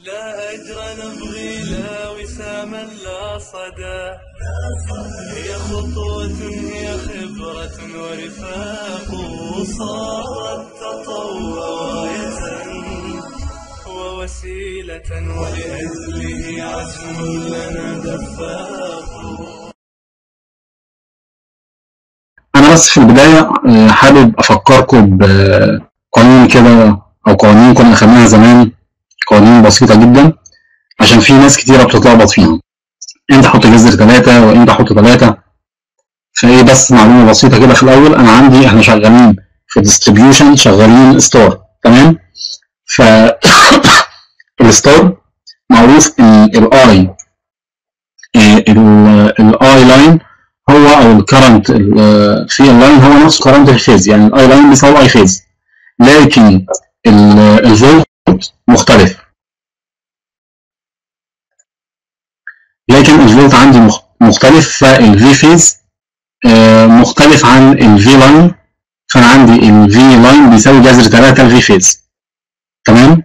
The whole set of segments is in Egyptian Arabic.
لا أجر نبغي لا وساما لا صدى هي خطوة هي خبرة ورفاق صارت تطوع غاية ووسيلة ولأجله عزم لنا دفاق انا بس في البدايه آه، حابب افكركم بقانون كده او قوانين كنا اخدناها زمان قوانين بسيطه جدا عشان في ناس كتيره بتتلخبط فيها انت حط جذر ثلاثه وانت حط ثلاثه فايه بس معلومه بسيطه كده في الاول انا عندي احنا شغالين في ديستريبيوشن شغالين ستار تمام ف الستار معروف ان الاي الاي لاين هو او الكرنت في اللاين هو نفسه كرنت الفيز يعني الاي لاين بيساوي اي فيز لكن الفولت مختلف لكن الفولت عندي مخ- مختلف فالفي فيز مختلف عن الفي لاين فانا عندي الفي لاين بيساوي جذر 3 الفي فيز تمام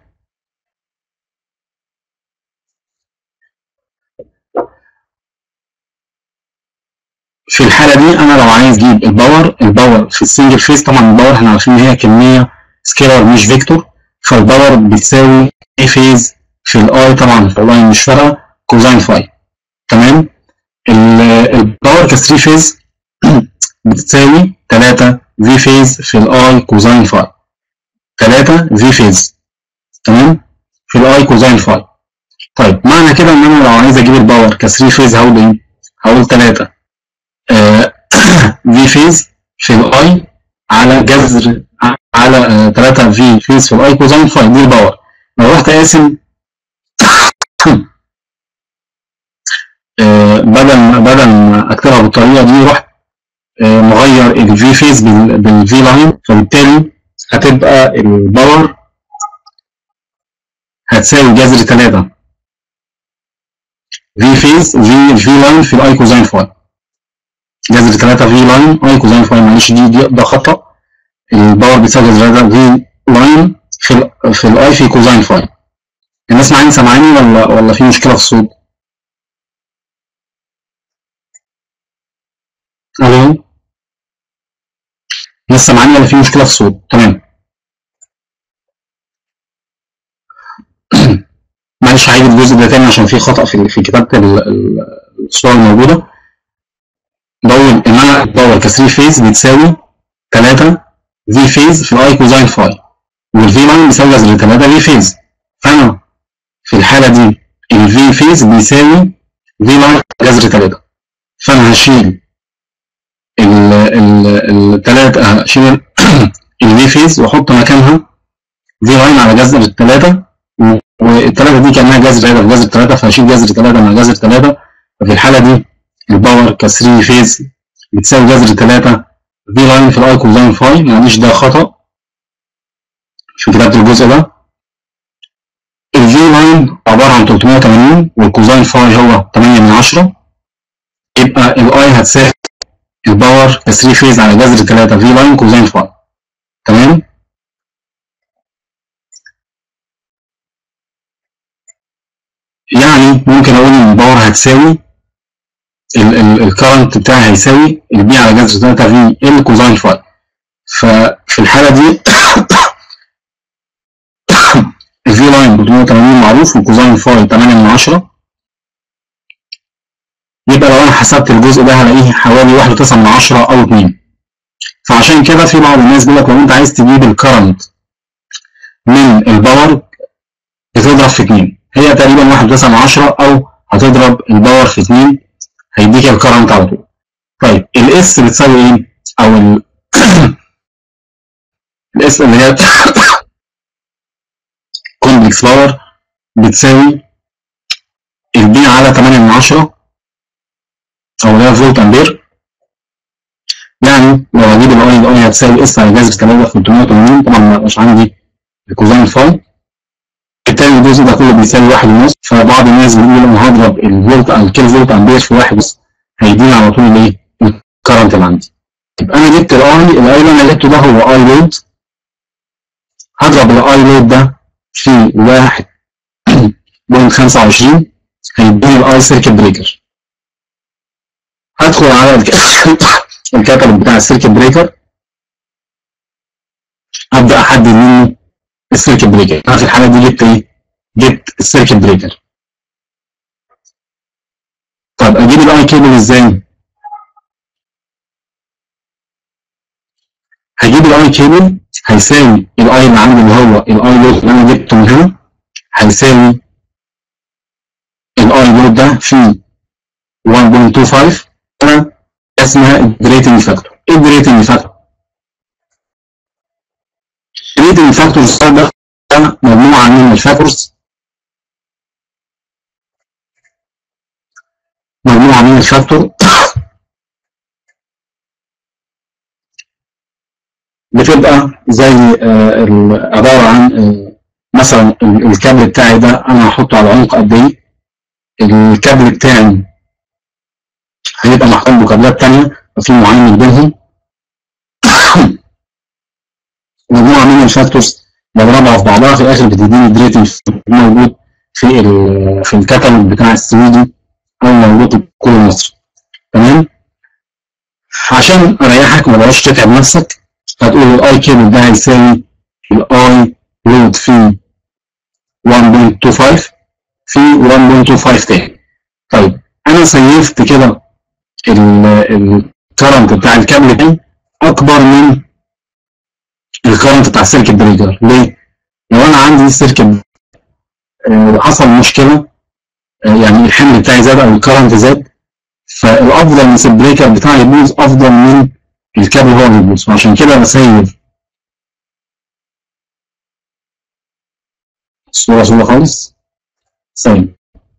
في الحاله دي انا لو عايز اجيب الباور الباور في السنجل فيز طبعا الباور احنا عارفين ان هي كميه سكيلر مش فيكتور فالباور بتساوي اي فيز في الاي طبعا في اللاين مش فارقه كوزاين فاي تمام ال- الباور كثري فيز بتساوي 3 في فيز في الاي كوزاين فاي 3 في فيز تمام في الاي كوزاين فاي طيب معنى كده ان انا لو عايز اجيب الباور كثري فيز هقول ايه؟ هقول 3 في فيز في الاي على جذر على 3 في فيز في الاي كوزاين فاي دي الباور لو رحت قاسم آه، بدل ما بدل ما اكتبها بالطريقه دي رحت آه، مغير الفي فيز بالفي لاين فبالتالي هتبقى الباور هتساوي جذر 3 في فيز في في لاين في الاي كوزاين فاي جذر 3 في لاين اي كوزاين فاي معلش دي, دي ده خطا الباور بتساوي جذر 3 في لاين في ال في الاي في كوزاين فاي الناس معايا سامعاني ولا ولا في مشكله في الصوت؟ الو الناس سامعاني ولا في مشكله في الصوت؟ تمام معلش هعيد الجزء ده تاني عشان في خطأ في في كتابة ال- ال- الصورة الموجودة بقول إن أنا الباور كثري فيز بتساوي 3 في فيز في الأي كوزاين فاي والفي لاين بيساوي جذر 3 في فيز فأنا في الحالة دي الفي فيز بيساوي في لاين جذر 3 فأنا هشيل ال ال التلاتة هشيل الفي فيز وأحط مكانها في لاين على جذر التلاتة والتلاتة دي كأنها جذر تلاتة في جذر تلاتة فهشيل جذر تلاتة مع جذر تلاتة ففي الحالة دي الباور كثري فيز بتساوي جذر تلاتة في لاين في الاي كوزاين فاي معلش ده خطأ في كتابة الجزء ده الفي لاين عبارة عن 380 والكوزاين فاي هو 8 من 10 يبقى الاي هتساوي الباور كثري فيز على جذر تلاتة في لاين كوزاين فاي تمام يعني ممكن اقول ان الباور هتساوي الكرنت بتاعي هيساوي البي على جذر 3 في ال كوزاين فاي ففي الحاله دي الفي لاين 380 معروف والكوزاين فاي 8 من 10 يبقى لو انا حسبت الجزء ده هلاقيه حوالي 1.9 من 10 او 2 فعشان كده في بعض الناس بيقول لك لو انت عايز تجيب الكرنت من الباور بتضرب في 2 هي تقريبا 1.9 من 10 او هتضرب الباور في 2 هيديك الكرنت على طول طيب الاس بتساوي ايه او ال الاس اللي هي كومبلكس باور بتساوي البي على 8 من 10 او اللي هي فولت امبير يعني لو اجيب الاي الاي هتساوي اس على جذر 3 في 380 طبعا ما بقاش عندي الكوزاين فاي بالتالي الجزء ده كله بيساوي واحد ونص فبعض الناس بيقولوا انا هضرب الفولت الكيلو فولت امبير في واحد ونص هيديني على طول الايه الكرنت اللي عندي يبقى انا جبت الاي الاي اللي انا جبته ده هو اي لود هضرب الاي لود ده في واحد بوينت 25 هيديني الاي سيركت بريكر هدخل على الكاتالوج بتاع السيركت بريكر ابدا احدد منه السيركت بريكر انا في الحاله دي جبت ايه؟ جبت السيركت بريكر طب اجيب الاي كيبل ازاي؟ هجيب الاي كيبل هيساوي الاي اللي عندي اللي هو الاي لود اللي انا جبته من هنا هيساوي الاي لود ده في 1.25 انا اسمها الجريتنج فاكتور ايه الجريتنج فاكتور؟ الجريتنج فاكتور ده مجموعه من الفاكتورز مجموعه من الفاكتور بتبقى زي عباره عن مثلا الكابل بتاعي ده انا هحطه على عمق قد ايه الكابل بتاعي هيبقى محطوط بكابلات تانية في معامل بينهم مجموعة من الفاكتورز بضربها في بعضها في الآخر بتديني الدريتنج موجود في في الكاتالوج بتاع السويدي أو موجود في كل مصر تمام عشان أريحك ما تبقاش تتعب نفسك هتقول الاي كيبل ده هيساوي الاي لود في 1.25 في 1.25 تاني طيب انا سيفت كده الكرنت بتاع الكابل ده اكبر من الكرنت بتاع السيركت بريكر ليه؟ لو انا عندي سيركت حصل مشكله يعني الحمل بتاعي زاد او الكرنت زاد فالافضل ان البريكر بتاعي يبوظ افضل من الكابل هو اللي يبوظ وعشان كده بسيب الصورة صورة خالص سيب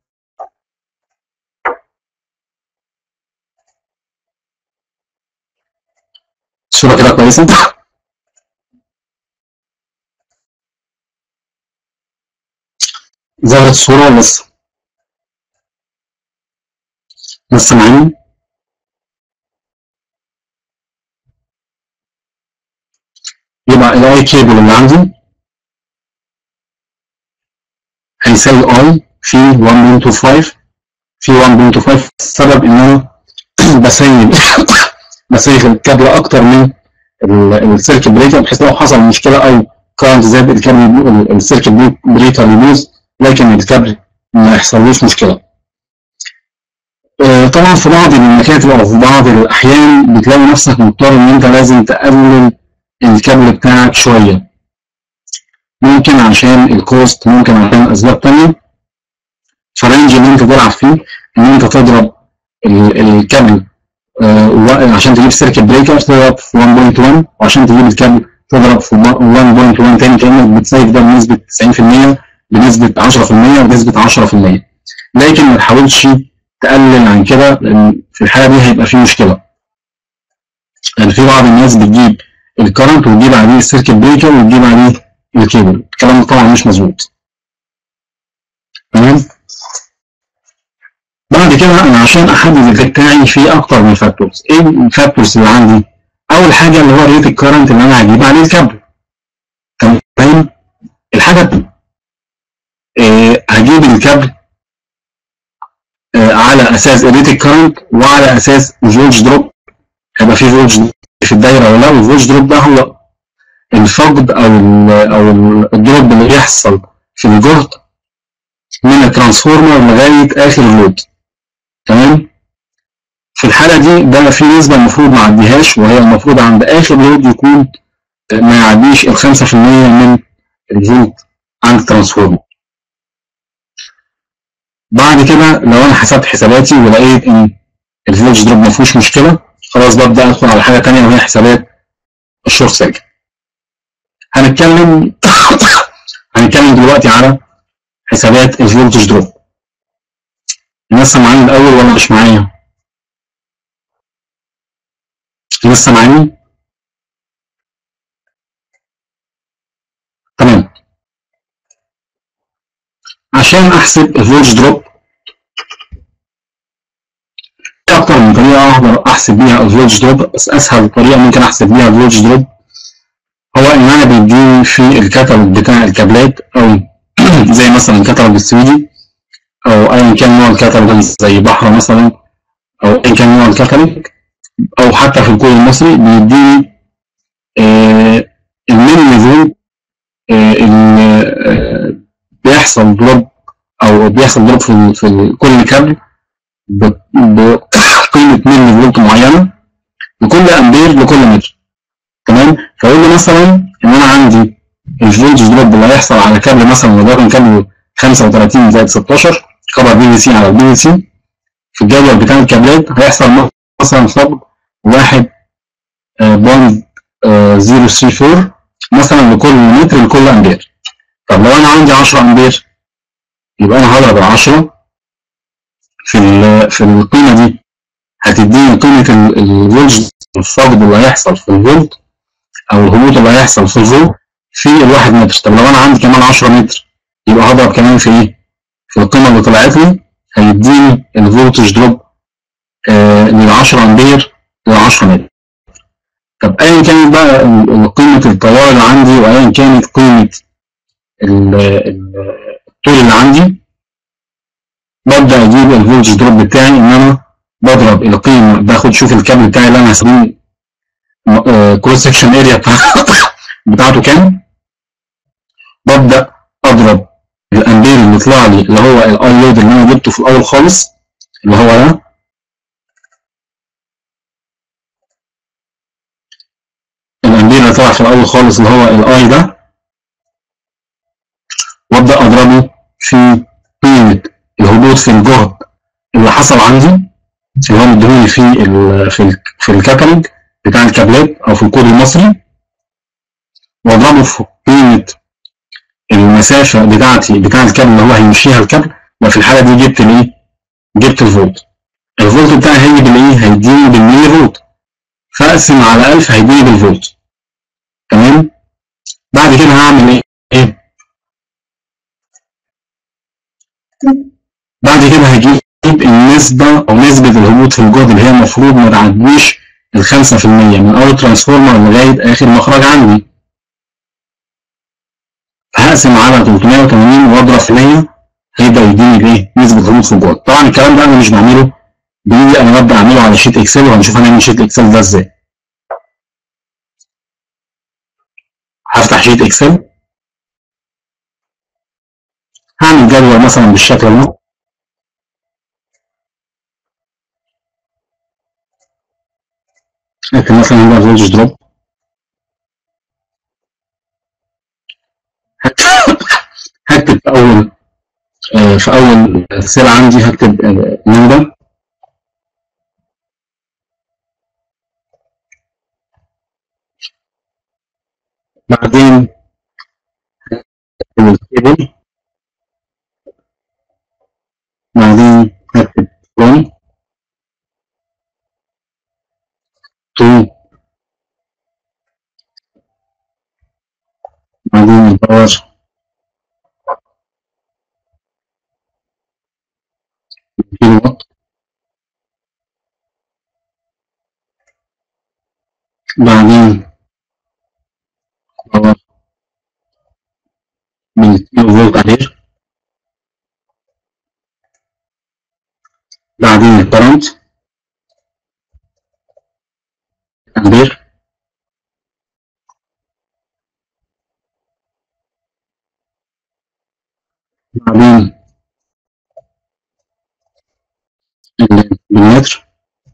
الصورة كده كويسة ظهرت الصورة ولا لسه؟ لسه معايا؟ يبقى الاي كيبل اللي عندي هيساوي اي في 1.25 في 1.25 السبب ان انا بسيب بسيب الكابل اكتر من السيركت بريكر بحيث لو حصل مشكله او كارنت زاد الكابل السيركت بريكر يبوظ لكن الكابل ما يحصلوش مشكله طبعا في بعض المكاتب او في بعض الاحيان بتلاقي نفسك مضطر ان انت لازم تقلل الكابل بتاعك شوية ممكن عشان الكوست ممكن عشان أسباب تانية فالرينج اللي أنت تلعب فيه إن أنت تضرب الكابل آه عشان تجيب سيركت بريكر تضرب في 1.1 وعشان تجيب الكابل تضرب في 1.1 تاني كأنك بتسيف ده بنسبة 90% بنسبة 10% بنسبة 10% لكن ما تحاولش تقلل عن كده لأن في الحالة دي هيبقى في مشكلة يعني في بعض الناس بتجيب الكرنت وتجيب عليه السيركت بريكر وتجيب عليه الكيبل الكلام ده طبعا مش مظبوط تمام بعد كده انا عشان احدد الفيت بتاعي في اكتر من فاكتورز ايه الفاكتورز اللي عندي اول حاجه اللي هو ريت الكرنت اللي انا هجيب عليه الكابل تمام الحاجه إيه هجيب الكابل إيه على اساس الريت الكرنت وعلى اساس الفولج دروب هيبقى في فولج في الدايره ولا الفولج دروب ده هو الفقد او ال او الدروب اللي بيحصل في الجهد من الترانسفورمر لغايه اخر اللود تمام في الحاله دي ده في نسبه المفروض ما اعديهاش وهي المفروض عند اخر لود يكون ما يعديش ال 5% من الفولت عند الترانسفورمر بعد كده لو انا حسبت حساباتي ولقيت ان الفولج دروب ما فيهوش مشكله خلاص ببدا ادخل على حاجه ثانيه وهي حسابات الشورت سيركت هنتكلم هنتكلم دلوقتي على حسابات الفولتج دروب الناس معايا الاول ولا مش معايا لسه معايا تمام عشان احسب الفولتج دروب في اكتر من طريقه اقدر احسب بيها الفولتج دروب بس اسهل طريقه ممكن احسب بيها الفولتج دروب هو ان انا بيديني في الكتالوج بتاع الكابلات او زي مثلا الكتالوج السويدي او ايا كان نوع الكاتالوج زي بحر مثلا او ايا كان نوع الكاتالوج او حتى في الكود المصري بيديني آه الميني فولت آه اللي آه بيحصل دروب او بيحصل دروب في, ال- في ال- كل كابل ب- بقيمه ملي فولت معينه لكل امبير لكل متر تمام فيقول لي مثلا ان انا عندي الفولتج دروب اللي هيحصل على كابل مثلا وليكن كابل 35 زائد 16 خبر بي في سي على البي في سي في الجدول بتاع الكابلات هيحصل مثلا خفض 1 بوينت 034 مثلا لكل متر لكل امبير طب لو انا عندي 10 امبير يبقى انا هضرب ال 10 في ال- في القيمه دي هتديني قيمه ال- الفولج الفقد اللي هيحصل في الفولت او الهبوط اللي هيحصل في الفولت في الواحد متر طب لو انا عندي كمان 10 متر يبقى هضرب كمان في ايه؟ في القيمه اللي طلعت لي هيديني الفولتج دروب آه من 10 امبير ل 10 متر طب ايا كانت بقى ال- قيمه التيار اللي عندي وايا كانت قيمه ال- ال- الطول اللي عندي ببدا اجيب الفولتج دروب بتاعي ان انا بضرب القيمه باخد شوف الكابل بتاعي اللي انا هسميه كروس سكشن اريا بتاعته كام ببدا اضرب الامبير اللي طلع لي اللي هو الاي لود اللي انا جبته في الاول خالص اللي هو ده الامبير اللي طلع في الاول خالص اللي هو الاي ده وابدا اضربه في قيمه الهبوط في الجهد اللي حصل عندي اللي هو مديهولي في ال في ال في الكاتالوج بتاع الكابلات او في الكود المصري واضربه في قيمه المسافه بتاعتي بتاع الكابل اللي هو هيمشيها الكابل وفي الحاله دي جبت الايه؟ جبت الفولت الفولت بتاعي هيجي بالايه؟ هيديني بالملي فولت فاقسم على 1000 هيديني بالفولت تمام؟ بعد كده هعمل ايه؟ ايه؟ بعد كده هجيب النسبة أو نسبة الهبوط في الجهد اللي هي المفروض ما تعديش ال 5% من أول ترانسفورمر لغاية آخر مخرج عندي. هقسم على 380 واضرب في 100 هيبدأ يديني الايه؟ نسبة الهبوط في الجهد. طبعا الكلام ده أنا مش بعمله بإيدي أنا ببدأ أعمله على شيت إكسل وهنشوف هنعمل شيت إكسل ده إزاي. هفتح شيت إكسل هعمل جدول مثلا بالشكل ده لكن مثلا هنا فولتج دروب هكتب في اول آه، في اول سيل عندي هكتب آه، نوده بعدين هكتب التيبل بعدين هكتب from to بعدين الباور كيلو وات بعدين باور بالكيلو فولت امبير بعدين الكرنت امبير بعدين ال- بالمتر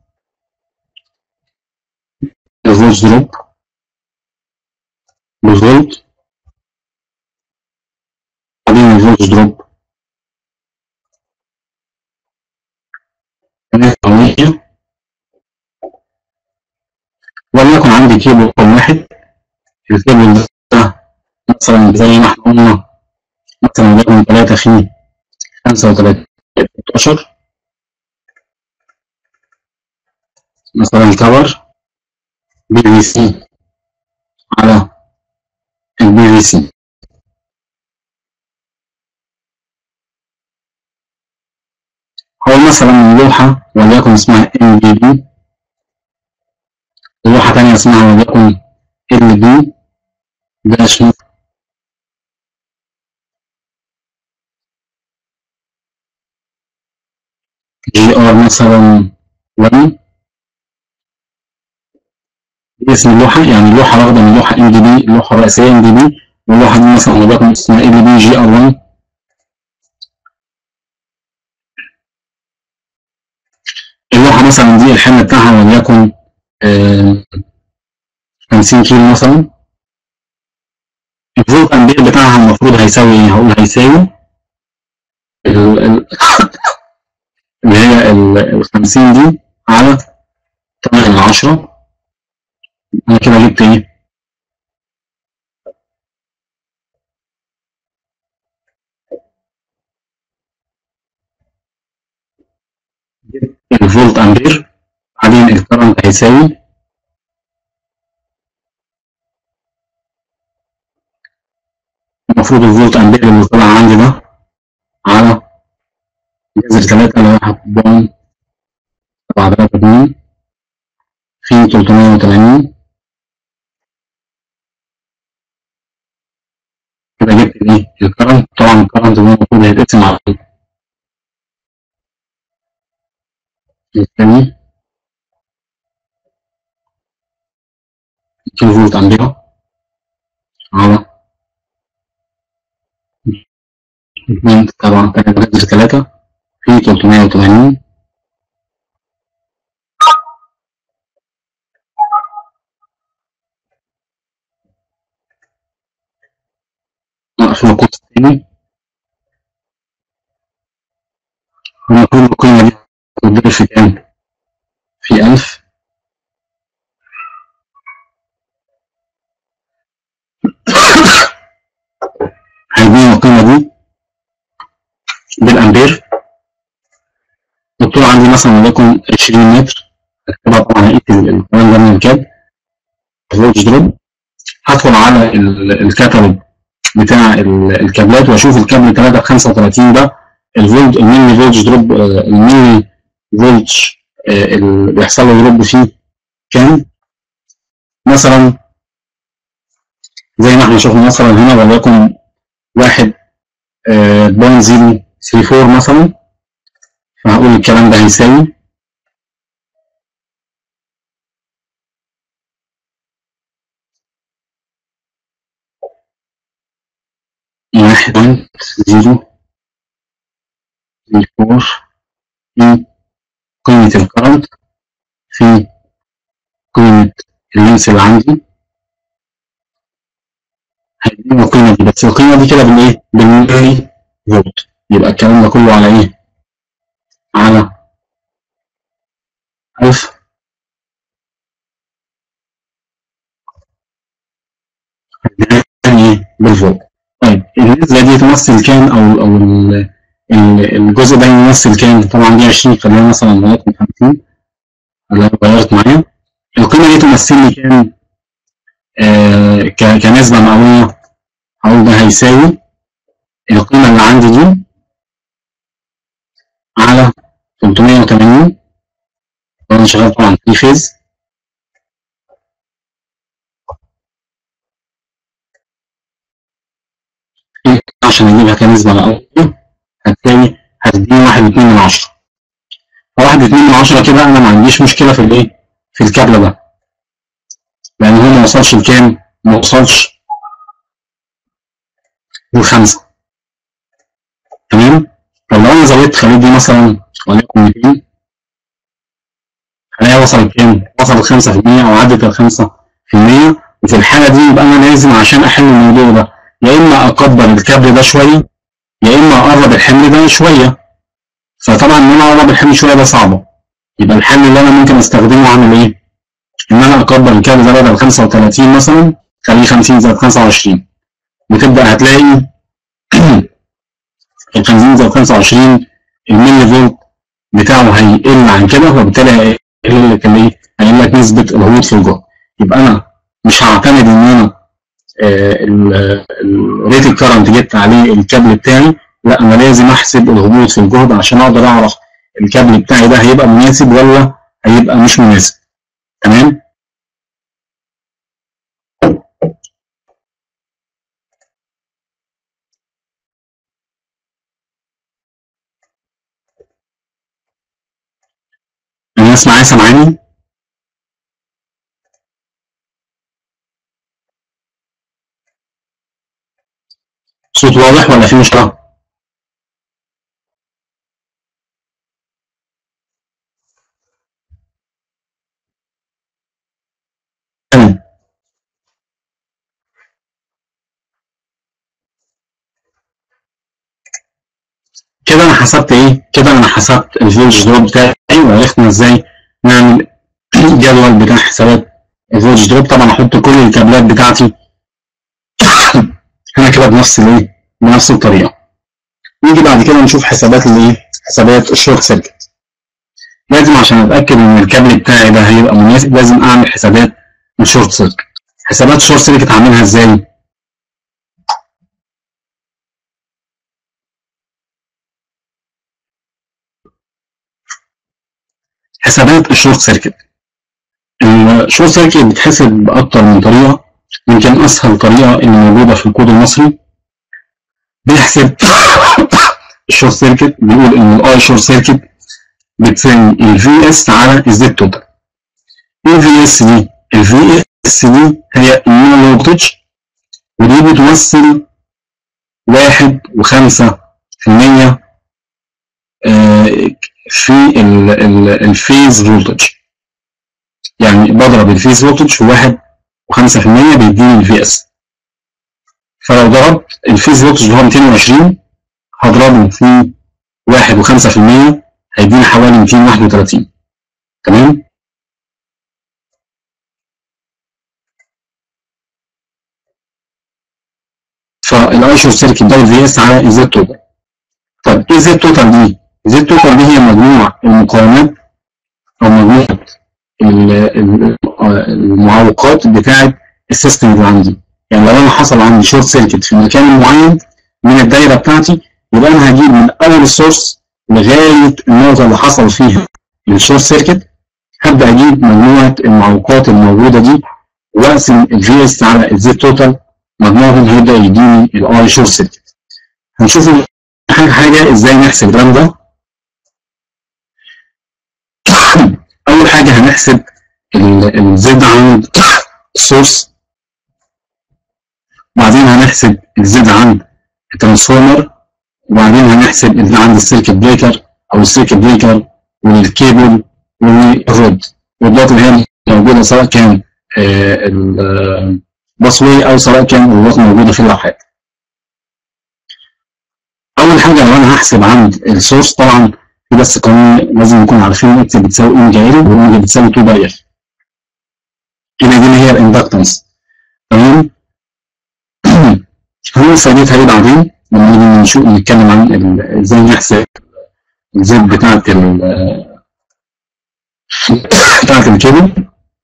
الفولت دروب بالفولت بعدين الفولت دروب مية وليكن عندي كيبل رقم واحد الكيبل ده مثلا زي ما احنا قلنا مثلا وليكن ثلاثة في خمسة وثلاثين ستاشر مثلا كفر بي في سي على البي في سي هو مثلا من لوحة وليكن اسمها ام بي بي لوحة تانية اسمها وليكن ال بي داش جي ار مثلا 1 دي اسم اللوحه يعني اللوحه واخده من لوحه ام دي بي اللوحه الرئيسيه ام دي بي واللوحه دي مثلا وليكن اسمها ال بي جي ار 1 اللوحه مثلا دي الحمل بتاعها وليكن آه، 50 كيلو مثلا الفولت امبير بتاعها المفروض هيساوي ايه؟ هقول هيساوي ال- ال- اللي هي ال 50 دي على 8 من 10 انا كده جبت ايه؟ جبت الفولت امبير بعدين الكرنت هيساوي المفروض الفولت امبير اللي طلع عندي ده على جذر 3 اللي هو 1 7002 في 380 كده جبت الايه؟ الكرنت طبعا الكرنت ده المفروض هيتقسم على الثاني كيلو فولت امبير على 2 طبعا كان جذر 3 في 380 نقفل القوس الثاني المفروض القيمة دي تتضرب في كام؟ في 1000 هيديني القيمة دي بالأمبير الطول عندي مثلا وليكن 20 متر هكتبها طبعا هقيس الكلام ده من الكاب فولتج دروب هدخل على ال- الكتالوج بتاع ال- الكابلات واشوف الكابل 3 35 ده الفولت الميلي فولتج دروب آه، الميلي فولتج آه، اللي بيحصل له دروب فيه كام مثلا زي ما احنا شفنا مثلا هنا وليكن واحد بوينت زيرو ثري فور مثلا فهقول الكلام ده هيساوي واحد بوينت زيرو ثري فور في قيمة الكرنت في قيمة اللينس اللي عندي هيديني القيمة دي بس القيمة دي كده بالايه؟ بالملي فولت يبقى الكلام ده كله على ايه؟ على 1000 هيديني ايه؟ بالفولت طيب النسبة دي تمثل كام او او ال- ال- الجزء ده يمثل كام؟ طبعا دي 20 خلينا مثلا وليكن 50 اللي اتغيرت معايا القيمة دي تمثل لي كام؟ آه ك- كنسبة مئوية هقول ده هيساوي القيمة اللي عندي دي على 380 وانا شغال طبعا في فيز عشان اجيبها كنسبة مئوية هتساوي هتديني واحد اتنين من عشرة فواحد اتنين من عشرة كده انا ما عنديش مشكلة في الايه في الكابل ده لان هو ما وصلش لكام ما وصلش لخمسة تمام طب لو انا زودت خليت دي مثلا وليكن 200 هلاقيها وصلت كام؟ وصلت 5% او عدت ال 5% وفي الحالة دي يبقى انا لازم عشان احل الموضوع ده يا اما اكبر الكابل ده شوية يا اما اقرب الحمل ده شوية فطبعا ان انا اقرب الحمل شوية ده صعبة يبقى الحل اللي انا ممكن استخدمه اعمل ايه؟ ان انا اكبر الكابل ده بدل 35 مثلا خليه 50 زائد 25 وتبدا هتلاقي ال 50 زائد 25 الملي فولت بتاعه هيقل عن كده فبالتالي هيقل لك الايه؟ هيقل لك نسبه الهبوط في الجهد يبقى انا مش هعتمد ان انا الريت الكرنت جبت عليه الكابل بتاعي لا انا لازم احسب الهبوط في الجهد عشان اقدر اعرف الكابل بتاعي ده هيبقى مناسب ولا هيبقى مش مناسب تمام الناس معايا سامعاني؟ صوت واضح ولا في مشكلة؟ تمام كده انا حسبت ايه؟ كده انا حسبت الفولج دروب بتاعي وعرفنا ازاي نعمل جدول بتاع حسابات الفولج دروب طبعا احط كل الكابلات بتاعتي هنا كده بنفس الايه؟ بنفس الطريقه. نيجي بعد كده نشوف حسابات الايه؟ حسابات الشورت سيركت. لازم عشان اتاكد ان الكابل بتاعي ده هيبقى مناسب لازم اعمل حسابات الشورت سيركت. حسابات الشورت سيركت اعملها ازاي؟ حسابات الشورت سيركت. الشورت سيركت بتحسب باكتر من طريقه يمكن اسهل طريقه اللي موجوده في الكود المصري بيحسب الشورت سيركت بيقول ان الاي شورت سيركت بتساوي الفي اس على الزد توتال ايه في اس دي؟ الفي اس دي هي النو فولتج ودي بتمثل واحد وخمسة في المية في الفيز فولتج يعني بضرب الفيز فولتج في واحد وخمسة في المية بيديني الفي اس فلو ضربت الفيز فولتج اللي هو 220 هضربه في واحد وخمسة في المية هيديني حوالي 231 تمام فالاي شورت سيركت ده الفي اس على الزد توتال طب ايه الزد توتال دي؟ الزد توتال دي هي مجموع المقاومات او مجموعة المعوقات بتاعة السيستم اللي عندي يعني لو انا حصل عندي شورت سيركت في مكان معين من الدايره بتاعتي يبقى انا هجيب من اول السورس لغايه النقطه اللي حصل فيها الشورت سيركت هبدا اجيب مجموعه المعوقات الموجوده دي واقسم الفي اس على الزد توتال مجموعهم هيبدا يديني الاي شورت سيركت هنشوف حاجه حاجه ازاي نحسب الكلام ده اول حاجه هنحسب الزد عند السورس وبعدين هنحسب الزد عند الترانسفورمر وبعدين هنحسب اللي عند السيركت بريكر او السيركت بريكر والكيبل والرود والرودات اللي هي موجوده سواء كان الباسوي او سواء كان الرودات موجوده في اللوحات. اول حاجه لو انا هحسب عند السورس طبعا في بس قانون لازم نكون عارفين اكس بتساوي ام جايري وام بتساوي 2 باير. هنا دي اللي هي الاندكتنس تمام؟ هنقول فايدتها ايه بعدين لما نيجي نشوف نتكلم عن ازاي نحسب الزد بتاعت ال بتاعت الكيبل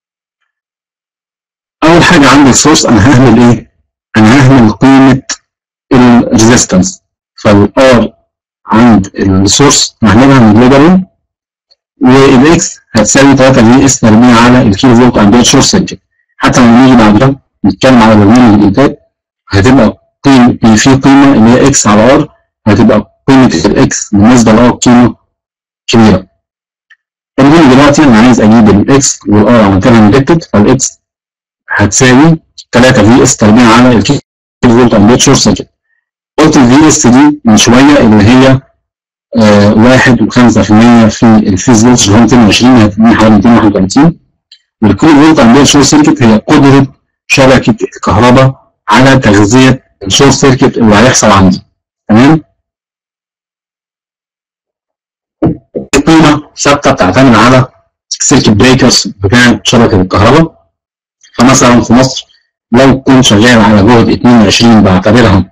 اول حاجه عند السورس انا ههمل ايه؟ انا ههمل قيمه الريزيستنس فالار عند السورس ههملها من جلوبال والاكس هتساوي 3 في اس تربيع على الكيلو فولت امبير شورت سيركت حتى لما نيجي بعد كده نتكلم على برنامج الانتاج هتبقى قيمة في قيمة اللي هي اكس على ار هتبقى قيمة الاكس بالنسبة لار قيمة كبيرة. المهم دلوقتي أنا عايز أجيب الاكس والار عملتها نيجاتيف فالاكس هتساوي 3 في اس تربيع على الكيلو فولت امبير شورت سيركت. قلت الفي اس دي من شوية اللي هي آه واحد وخمسة في المية في الفيز فولت اللي هو 220 هتديني حوالي 231 والكيلو فولت امبير شورت سيركت هي قدرة شبكة الكهرباء على تغذية الشورت سيركت اللي هيحصل عندي تمام القيمة ثابتة بتعتمد على السيركت بريكرز بتاعة شبكة الكهرباء فمثلا في مصر لو كنت شغال على جهد 22 بعتبرها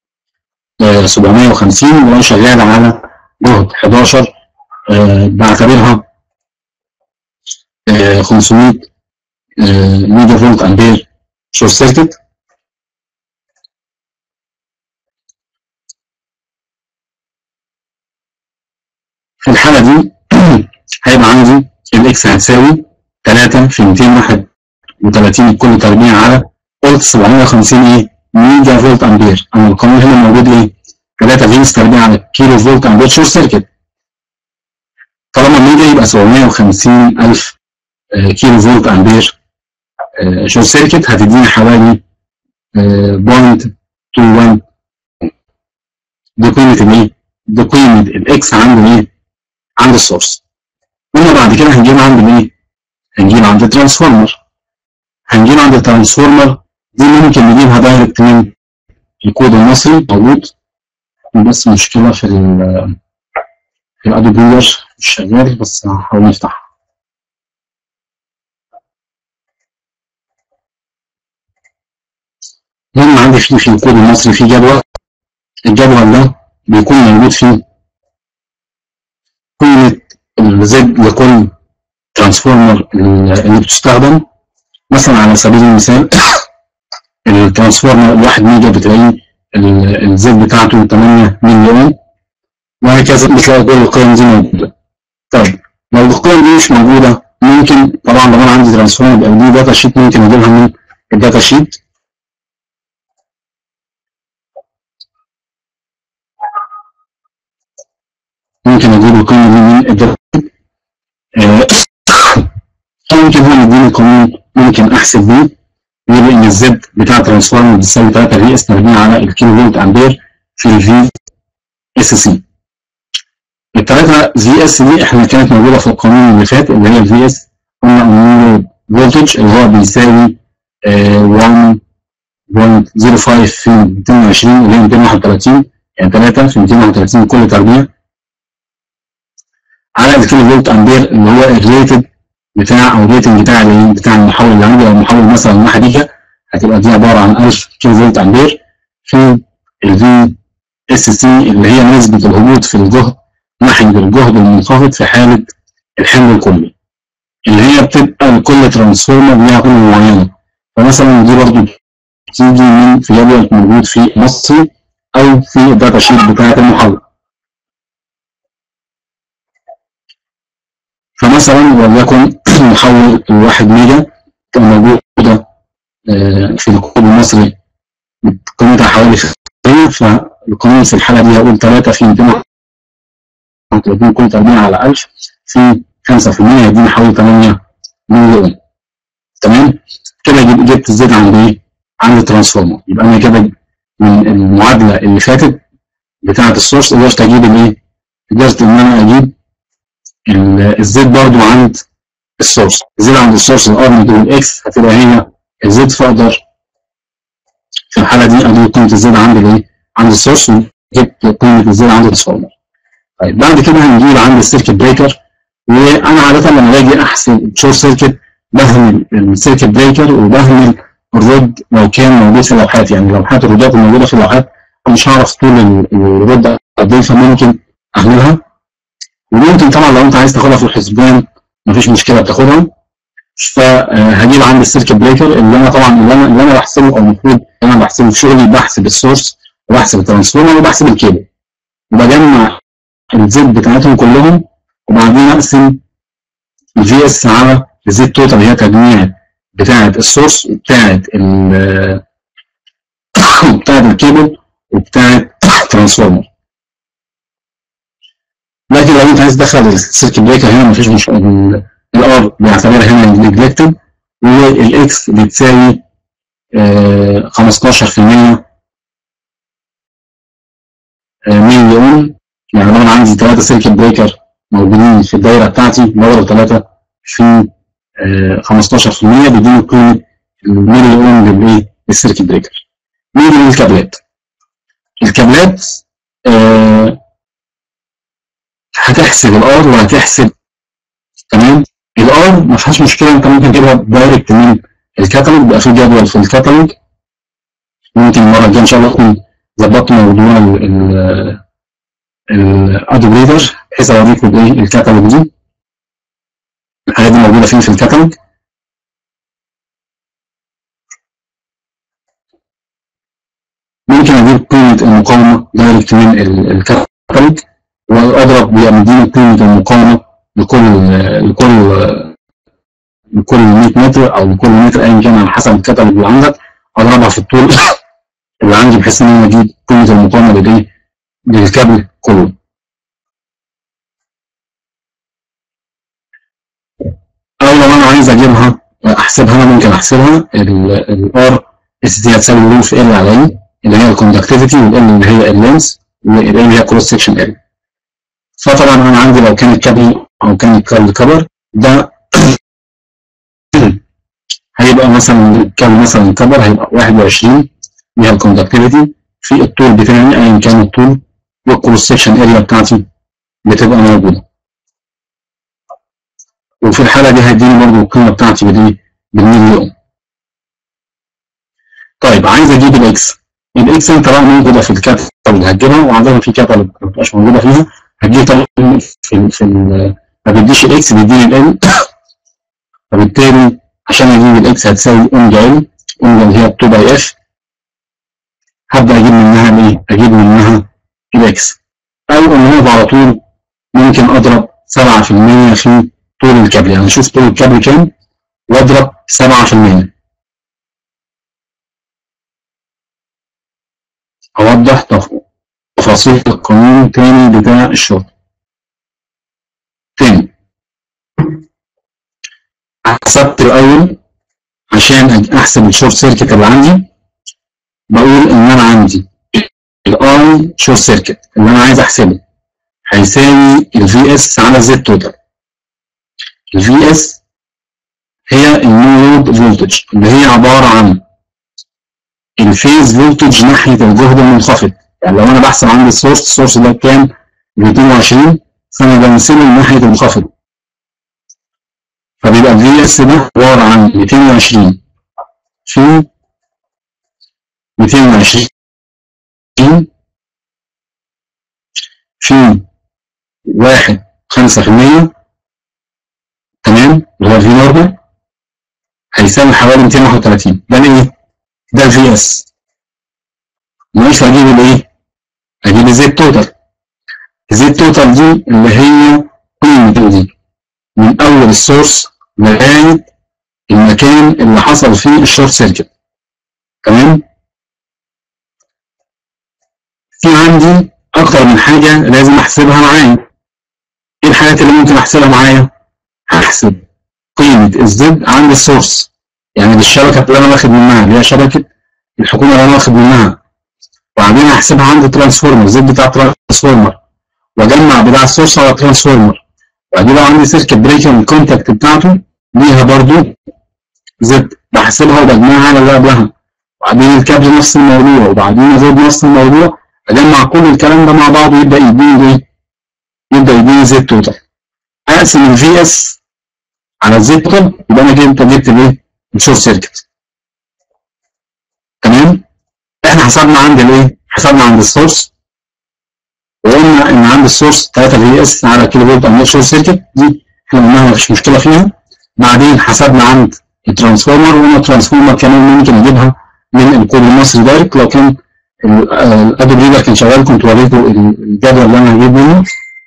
750 ولو شغال على جهد 11 بعتبرها 500 ميجا فولت امبير شورت سيركت في الحالة دي هيبقى عندي الاكس هتساوي 3 في 231 كل تربيع على قلت 750 ايه ميجا فولت امبير انا القانون هنا موجود ايه 3 في تربيع على كيلو فولت امبير شورت سيركت طالما الميجا يبقى 750 ألف آه، كيلو فولت أمبير آه، شورت سيركت هتديني حوالي بوينت 21 دي قيمة الايه؟ دي قيمة الاكس عند الايه؟ عند السورس قلنا بعد كده هنجيب عند الايه؟ هنجيب عند الترانسفورمر هنجيب عند الترانسفورمر دي ممكن نجيبها دايركت من الكود المصري موجود بس مشكلة في ال في الادوبي ريدر مش شغال بس هحاول نفتحها المهم عندي في في الكود المصري في جدول الجدول ده بيكون موجود فيه قيمة الزد لكل ترانسفورمر اللي بتستخدم مثلا على سبيل المثال الترانسفورمر الواحد ميجا بتلاقيه ال- الزد بتاعته 8 مليون وهكذا بتلاقي كل القيم دي موجودة طيب لو القيم دي مش موجودة ممكن طبعا لو انا عندي ترانسفورمر يبقى دي داتا شيت ممكن اجيبها من الداتا شيت ممكن اجيب القيمة دي من الداتا شيت آه، أو ممكن هو يديني قانون ممكن احسب بيه يبقى ان الزد بتاع ترانسفورمر بتساوي 3 في اس تربيع على الكيلو فولت امبير في الفي اس سي الثلاثة في اس دي احنا كانت موجودة في القانون اللي فات اللي هي الفي اس قلنا ان فولتج اللي هو بيساوي آه، 1.05 في 220 اللي هي 231 يعني 3 في 231 كل تربيع على الكيلو فولت امبير اللي هو الريتد بتاع او الريتنج بتاع ال- بتاع المحول اللي عندي لو المحول مثلا 1 جيجا هتبقى دي عباره عن 1000 كيلو فولت امبير في الفي اس سي اللي هي نسبه الهبوط في الجهد ناحيه الجهد المنخفض في حاله الحمل الكلي اللي هي بتبقى لكل ترانسفورمر ليها قيمه معينه فمثلا دي برضو بتيجي من في جدول موجود في مصري او في الداتا شيت بتاعه المحول فمثلا وليكن محول الواحد ميجا كان موجودة آه، في الكود المصري قيمتها حوالي 50 فالقانون في الحالة دي هقول 3 في 230 كل تربيع على 1000 في 5% هيديني حوالي 8 مليون تمام كده جب- جبت الزيت عند ايه؟ عند الترانسفورمر يبقى انا كده من المعادلة اللي فاتت بتاعة السورس قدرت اجيب الايه؟ قدرت ان انا اجيب ال- الزيت برضو عند السورس الزيت عند السورس الار مضروب الاكس هتبقى هي الزيت فاقدر في الحاله دي اجيب قيمه الزيت عند الايه عند السورس وجبت قيمه الزيت عند الترانسفورمر طيب بعد كده هنجيب عند السيركت بريكر وانا عاده لما باجي احسب شورت سيركت بهمل السيركت بريكر وبهمل الرد لو كان موجود في اللوحات يعني لوحات الرودات الموجوده في اللوحات مش هعرف طول ال- الرد قد ايه فممكن اهملها وممكن طبعا لو انت عايز تاخدها في الحسبان مفيش مشكله بتاخدها فهجيب عند السيركت بريكر اللي انا طبعا اللي انا اللي انا بحسبه او المفروض انا بحسبه في شغلي بحسب السورس وبحسب الترانسفورمر وبحسب الكيبل وبجمع الزد بتاعتهم كلهم وبعدين اقسم الفي اس على الزد توتال هي تجميع بتاعه السورس وبتاعه ال بتاعه الكيبل وبتاعه الترانسفورمر لكن لو انت عايز تدخل السيركت بريكر هنا مفيش مشكله الار بيعتبرها هنا نجلكتد والاكس بتساوي آه، 15% آه، مليون يعني لو انا عندي ثلاثة سيركت بريكر موجودين في الدايرة بتاعتي بضرب ثلاثة في آه، 15% بيديني قيمة المليون للايه؟ للسيركت بريكر. نيجي للكابلات. الكابلات آه، هتحسب الار وهتحسب تمام الار ما فيهاش مشكله انت ممكن تجيبها دايركت من الكتالوج بيبقى في جدول في الكتالوج ممكن المره الجايه ان شاء الله اكون ظبطت موضوع الادوب ريدر بحيث اوريكم الايه الكتالوج دي الحاجات دي موجوده فين في الكتالوج ممكن اجيب قيمه المقاومه دايركت من ال- الكتالوج واضرب بيبقى مديني قيمه المقاومه لكل لكل لكل 100 متر او لكل متر ايا كان على حسب الكتالوج اللي عندك اضربها في الطول اللي عندي بحيث ان انا اجيب قيمه المقاومه للايه للكابل كله احسبها انا ممكن احسبها الار اس دي هتساوي رو في ال على اي اللي هي الكوندكتيفيتي والال اللي هي اللينس والال اللي هي كروس سكشن ال فطبعا انا عندي لو كان الكابل او كان الكبر ده هيبقى مثلا الكابل مثلا الكبر هيبقى 21 اللي هي الكوندكتيفيتي في الطول بتاعي ايا كان الطول والكروس سكشن اريا بتاعتي بتبقى موجوده وفي الحاله دي هيديني برضه القيمه بتاعتي بالايه؟ بالمليون طيب عايز اجيب الاكس الاكس انت بقى موجوده في الكاتب اللي هتجيبها وعندنا في كاتب ما بتبقاش موجوده فيها هتجيب طبعا في ال في ال ما بيديش الاكس بيديني ال فبالتالي عشان اجيب الاكس هتساوي اوميجا ال اوميجا اللي هي 2 باي اف هبدا اجيب منها الايه؟ اجيب منها الاكس او ان هو على طول ممكن اضرب 7% في طول الكابل يعني اشوف طول الكابل كام واضرب 7% اوضح تفاصيل القانون تاني بتاع الشغل تاني حسبت الاول عشان احسب الشورت سيركت اللي عندي بقول ان انا عندي الاي شورت سيركت اللي انا عايز احسبه هيساوي الفي اس على زد توتال الفي اس هي النو لود فولتج اللي هي عباره عن الفيز فولتج ناحيه الجهد المنخفض يعني لو انا بحسب عندي السورس السورس ده كام 220 فانا بنسبه ناحيه المنخفض فبيبقى الفي اس ده عباره عن 220 في 220 في واحد خمسة في المية تمام اللي هو الفي نورمال هيساوي حوالي 231 ده الايه؟ ده الفي اس مش هجيب الايه؟ هجيب الزيت توتال الزيت توتال دي اللي هي قيمة دي من أول السورس لغاية المكان اللي حصل فيه الشورت سيركت تمام؟ في عندي أكتر من حاجة لازم أحسبها معايا إيه الحاجات اللي ممكن أحسبها معايا؟ هحسب قيمة الزد عند السورس يعني بالشبكة اللي أنا واخد منها اللي هي شبكة الحكومة اللي أنا واخد منها وبعدين أحسبها عند الترانسفورمر الزد بتاع الترانسفورمر وأجمع بتاع السورس على الترانسفورمر وبعدين لو عندي سيركت بريكر الكونتاكت بتاعته ليها برضو زد بحسبها وبجمعها على اللي قبلها وبعدين الكابل نفس الموضوع وبعدين الزد نفس الموضوع اجمع كل الكلام ده مع بعض يبدا يديني ايه؟ يبدا يديني زد توتال اقسم الفي اس على الزد توتال يبقى انا كده جبت الايه؟ الشورت سيركت تمام؟ احنا حسبنا عند الايه؟ حسبنا عند السورس وقلنا ان عند السورس 3 في اس على كيلو فولت او شورت سيركت دي احنا قلناها مفيش مشكله فيها بعدين حسبنا عند الترانسفورمر وقلنا الترانسفورمر كمان ممكن اجيبها من الكود المصري دايركت لو كان الادوب ريدر كان شغال كنت وريته الجدول اللي انا هجيب منه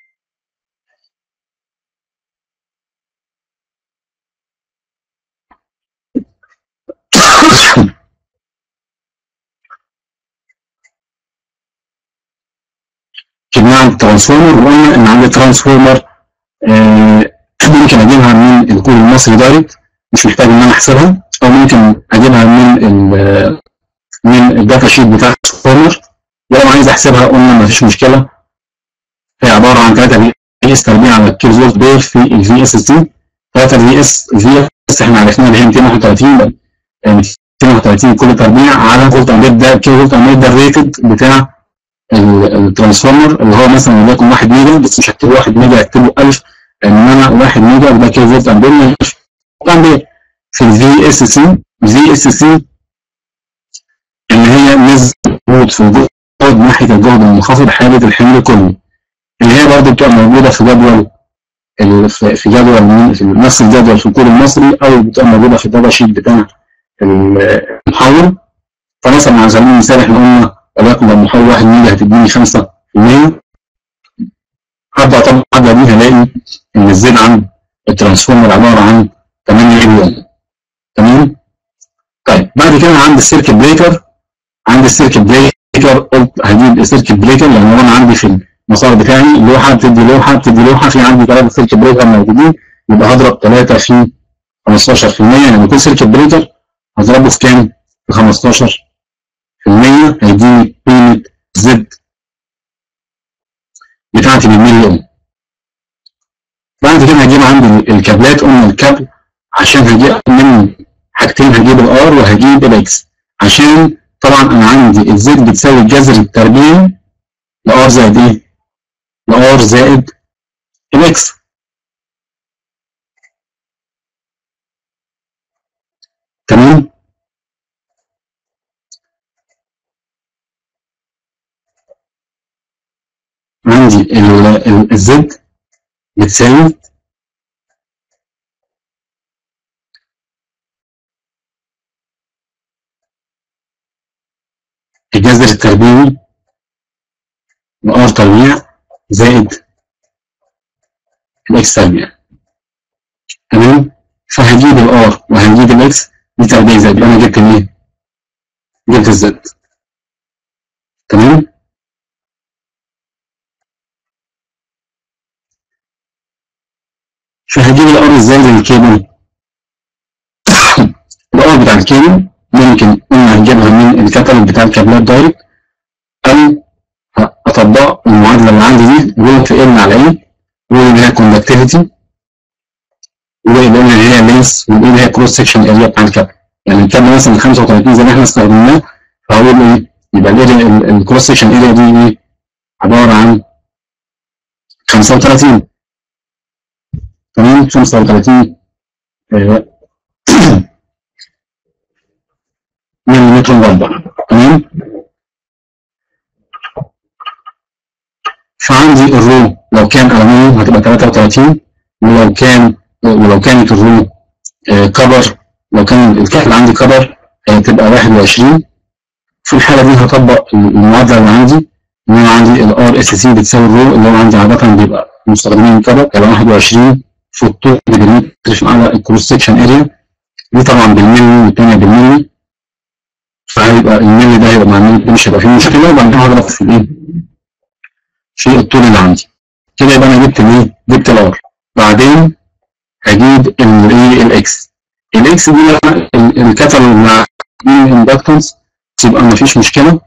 جبناها عند الترانسفورمر وقلنا ان عند الترانسفورمر آه ممكن اجيبها من الكود المصري دايركت مش محتاج ان انا احسبها او ممكن اجيبها من من الداتا شيت بتاع الترانسفورمر ولو عايز احسبها قلنا مفيش مشكله هي عباره عن 3 في اس تربيع على الكيلو فولت بير في الفي اس اس دي 3 في اس الفي اس احنا عرفناها اللي هي 231 231 كل تربيع على فولت امبير ده كيلو فولت امبير ده الريتد بتاع الترانسفورمر اللي هو مثلا وليكن 1 ميجا بس مش هكتبه 1 ميجا هكتبه 1000 لان انا 1 ميجا ده كيلو فولت امبير امبير في الفي اس سي الفي اس سي اللي هي نسبة في الجهد ناحية الجهد المنخفض حالة الحمل كله اللي هي برضه بتبقى موجودة في جدول في جدول في نفس الجدول في الكود المصري أو بتبقى موجودة في الداتا شيت بتاع المحول فمثلا على سبيل المثال احنا قلنا وليكن لو محول 1 ميجا هتديني 5% هبدأ طبعا هبدأ بيها الاقي إن الزيت عن الترانسفورمر عبارة عن 8 مليون تمام؟ طيب بعد كده عند السيركت بريكر عند السيركت بريكر قلت هجيب السيركت بريكر لان هو انا عندي في المسار بتاعي لوحه بتدي لوحه بتدي لوحه في عندي ثلاثه سيركت بريكر موجودين يبقى هضرب ثلاثه في 15% يعني كل سيركت بريكر هضربه في كام؟ في 15% هيديني قيمة زد بتاعتي بالملي اوم بعد كده هجيب عندي الكابلات قلنا الكابل عشان هجيب من حاجتين هجيب الار وهجيب الاكس عشان طبعا انا عندي الزد بتساوي الجذر التربيعي لار زائد ايه؟ لار زائد الاكس تمام عندي الزد بتساوي الجذر التربيعي لار تربيع زائد الاكس تربيع تمام فهجيب الار وهجيب الاكس دي تربيع زائد يبقى انا جبت الايه؟ جبت الزد تمام فهجيب الار ازاي للكيبل الار بتاع الكيبل ممكن قلنا هنجيبها من الكتالوج بتاع الكابلات دايركت او اطبق المعادله اللي عندي دي رو في ال على ايه واللي هي كوندكتيفيتي واللي هي لينس واللي هي كروس سكشن اريا بتاع الكابل يعني الكابل مثلا 35 زي ما احنا استخدمناه فهقول ايه يبقى الاريا الكروس سكشن اريا دي ايه عباره عن 35 تمام 35 مليمتر مربع تمام فعندي الرو لو كان ألمنيوم هتبقى 33 ولو كان ولو كانت الرو آه كبر لو كان الكحل عندي كبر هتبقى 21 في الحالة دي هطبق المعادلة اللي عندي ان انا عندي الار اس سي بتساوي الرو اللي هو عندي عادة بيبقى مستخدمين كبر يبقى 21 في الطول بالمتر على الكروس سكشن اريا دي طبعا بالملي والثانية بالملي فهيبقى الملي ده هيبقى مع الملي ده مش هيبقى فيه مشكلة وبعدين هضرب في الايه؟ في الطول اللي عندي كده يبقى انا جبت الايه؟ جبت الار بعدين هجيب الايه الاكس الاكس دي الكتالوج مع الاندكتنس يبقى مفيش مشكلة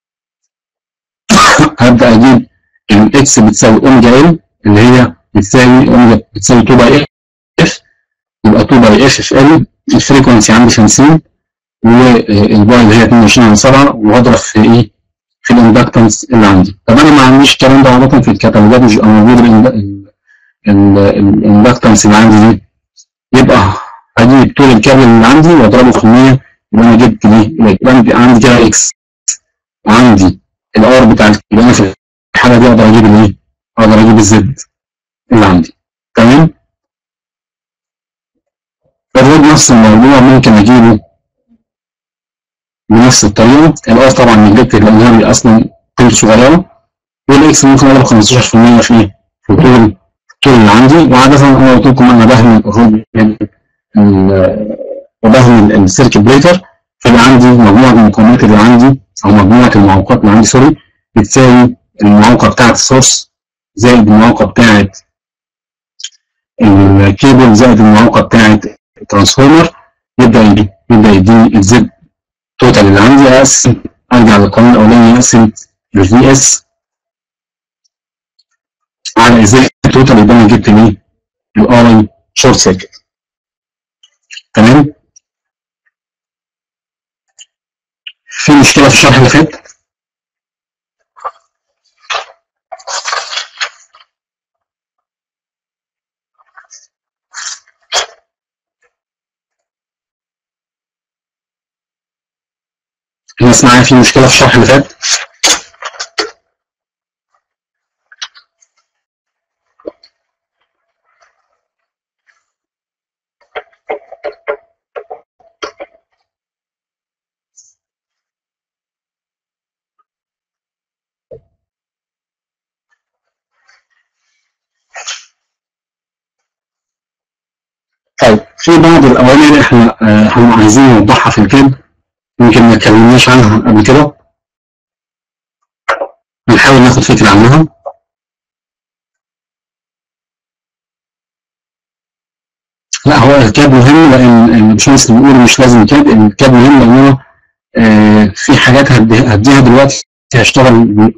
هبدأ اجيب الاكس بتساوي اوميجا ال اللي هي بتساوي اوميجا بتساوي 2 باي اف يبقى 2 باي اف في ال الفريكونسي عندي 50 والباي اللي هي 22 على 7 وهضرب في ايه؟ في الاندكتنس اللي عندي طب انا ما عنديش الكلام ده عادة في الكتالوجات مش بيبقى موجود الاندكتنس اللي عندي دي يبقى هجيب طول الكابل اللي عندي واضربه في 100 يبقى انا جبت دي يبقى انا عندي كده اكس وعندي الار بتاع يبقى انا في الحاله دي اقدر اجيب الايه؟ اقدر اجيب الزد اللي عندي تمام؟ الرود نفس الموضوع ممكن اجيبه بنفس الطريقه الار طبعا نجلكتد لان هي اصلا قيمته صغيره والاكس ممكن اضرب 15% في ايه؟ في الطول الطول اللي عندي وعاده انا قلت لكم انا بهمل الرود وبهمل السيركت بريكر فيبقى عندي مجموعه المقاومات اللي عندي او مجموعه المعوقات اللي عندي سوري بتساوي المعوقه بتاعه السورس زائد المعوقه بتاعه الكيبل زائد المعوقه بتاعه الترانسفورمر يبدا يبدا يديني الزد توتال اللي عندي اقسم ارجع للقانون الاولاني اقسم الفي اس على ازاي التوتال يبقى انا جبت مين؟ الاي شورت سيركت تمام؟ في مشكله في الشرح اللي فات؟ الناس معايا في مشكلة في الشرح اللي فات؟ طيب في بعض الأوامر احنا آه، احنا عايزين نوضحها في الكتاب يمكن ما اتكلمناش عنها قبل كده نحاول ناخد فكرة عنها لا هو الكاب مهم لان الباشمهندس اللي بيقول مش لازم كاب الكاب مهم لان هو آه، في حاجات هدي- هديها دلوقتي هشتغل ب-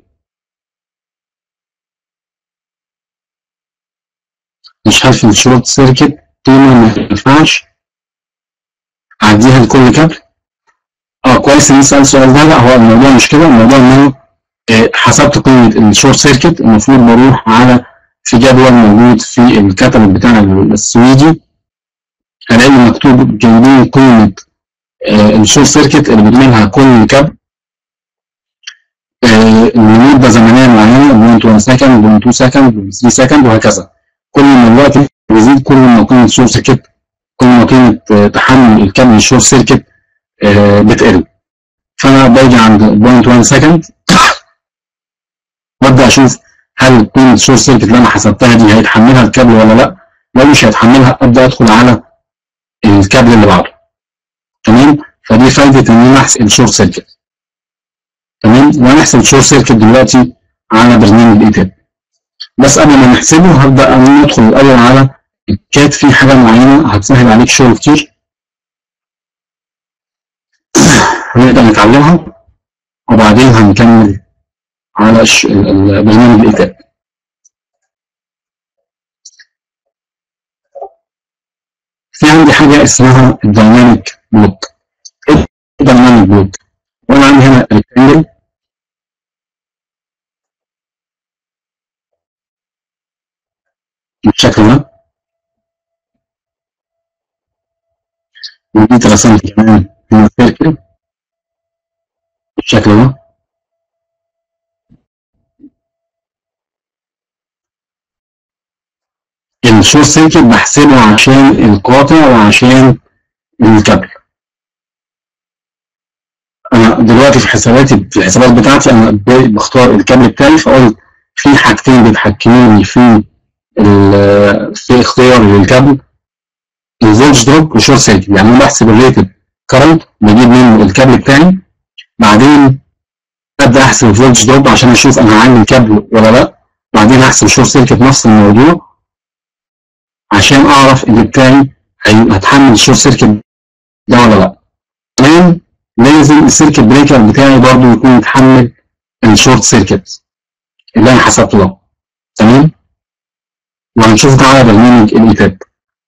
مش عارف الشورت سيركت قيمة ما ينفعش أعديها لكل كابل اه كويس ان نسأل السؤال ده لا هو الموضوع مش كده الموضوع ان انا آه، حسبت قيمة الشورت سيركت المفروض بروح على في جدول موجود في الكتالوج بتاع السويدي هلاقي مكتوب جنبيه قيمة آه، الشورت سيركت اللي بتميلها كل كابل آه، لمدة زمنية معينة 0.1 سكند 0.2 سكند 3 سكند وهكذا كل ما الوقت بيزيد كل ما قيمة الشورت سيركت كل ما قيمة آه، تحمل الكابل الشورت سيركت آه، بتقل فانا باجي عند 0.1 سكند وابدا اشوف هل قيمه الشورت سيركت اللي انا حسبتها دي هيتحملها الكابل ولا لا لو مش هيتحملها ابدا ادخل على الكابل اللي بعده تمام فدي فايده ان انا احسب الشورت سيركت تمام وهنحسب الشورت سيركت دلوقتي على برنامج الايتاب بس قبل ما نحسبه هبدا ان ندخل الاول على الكات في حاجه معينه هتسهل عليك شغل كتير هنبدا نتعلمها وبعدين هنكمل على الش- ال- ال- برنامج الايتاب في عندي حاجه اسمها الدايناميك بلوك ايه الدايناميك بلوك وانا عندي هنا ريكتانجل بالشكل ده ودي رسمت كمان هنا سيركل بالشكل ده الشورت سيركت بحسبه عشان القاطع وعشان الكابل انا دلوقتي في حساباتي في الحسابات بتاعتي انا ب- بختار الكابل بتاعي فقلت في حاجتين بيتحكموا لي في ال- في اختيار للكابل الفولج دروب والشورت سيركت يعني انا بحسب الريتد كرنت بجيب منه الكابل بتاعي بعدين ابدا احسب الفولج دروب عشان اشوف انا هعلي الكابل ولا لا بعدين احسب الشورت سيركت نفس الموضوع عشان اعرف اللي بتاعي هي- هتحمل الشورت سيركت ده ولا لا كمان لازم السيركت بريكر بتاعي برضو يكون يتحمل الشورت سيركت اللي انا حسبته ده تمام وهنشوف ده على برنامج الايتاب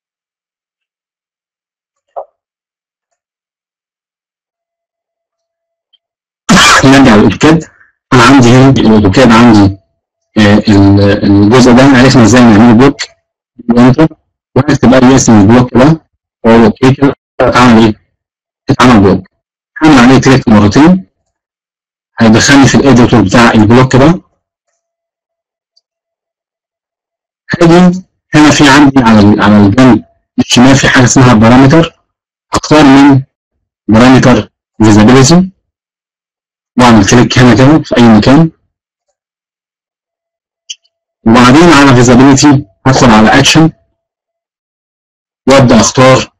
نرجع للاوتوكاد انا عندي هنا الاوتوكاد عندي آه، ال- الجزء ده عرفنا ازاي نعمله بلوك انتر وهكتب اي اسم البلوك ده واقول اوكي كده اتعمل ايه؟ اتعمل بلوك هعمل عليه كليك مرتين هيدخلني في الاديتور بتاع البلوك ده هاجي هنا في عندي على ال- على الجنب الشمال في حاجه اسمها بارامتر اختار من بارامتر فيزابيليتي واعمل كليك هنا كده في اي مكان وبعدين على فيزابيليتي هدخل على اكشن وابدا اختار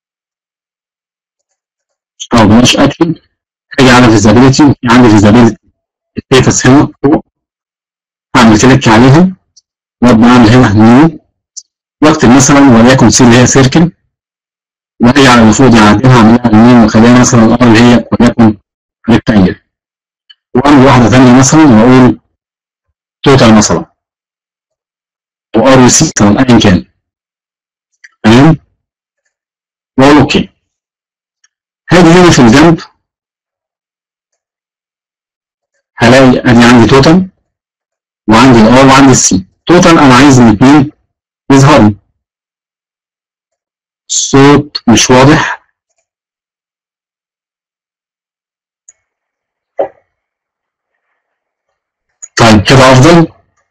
او بلاش اكشن هاجي على فيزابيليتي وفي عندي فيزابيليتي ستيتس هنا فوق اعمل كليك عليها وابدا اعمل هنا نيو واكتب مثلا وليكن سي اللي هي سيركل وهي على المفروض يعدلها اعملها يمين وخليها مثلا ار اللي هي وليكن ريكتانجل واعمل واحده ثانيه مثلا واقول توتال مثلا او ار سي مثلا ايا كان تمام واقول اوكي هاجي هنا في الجنب هلاقي ادي عندي توتال وعندي الار وعندي السي توتال انا عايز الاثنين يظهروا الصوت مش واضح طيب كده افضل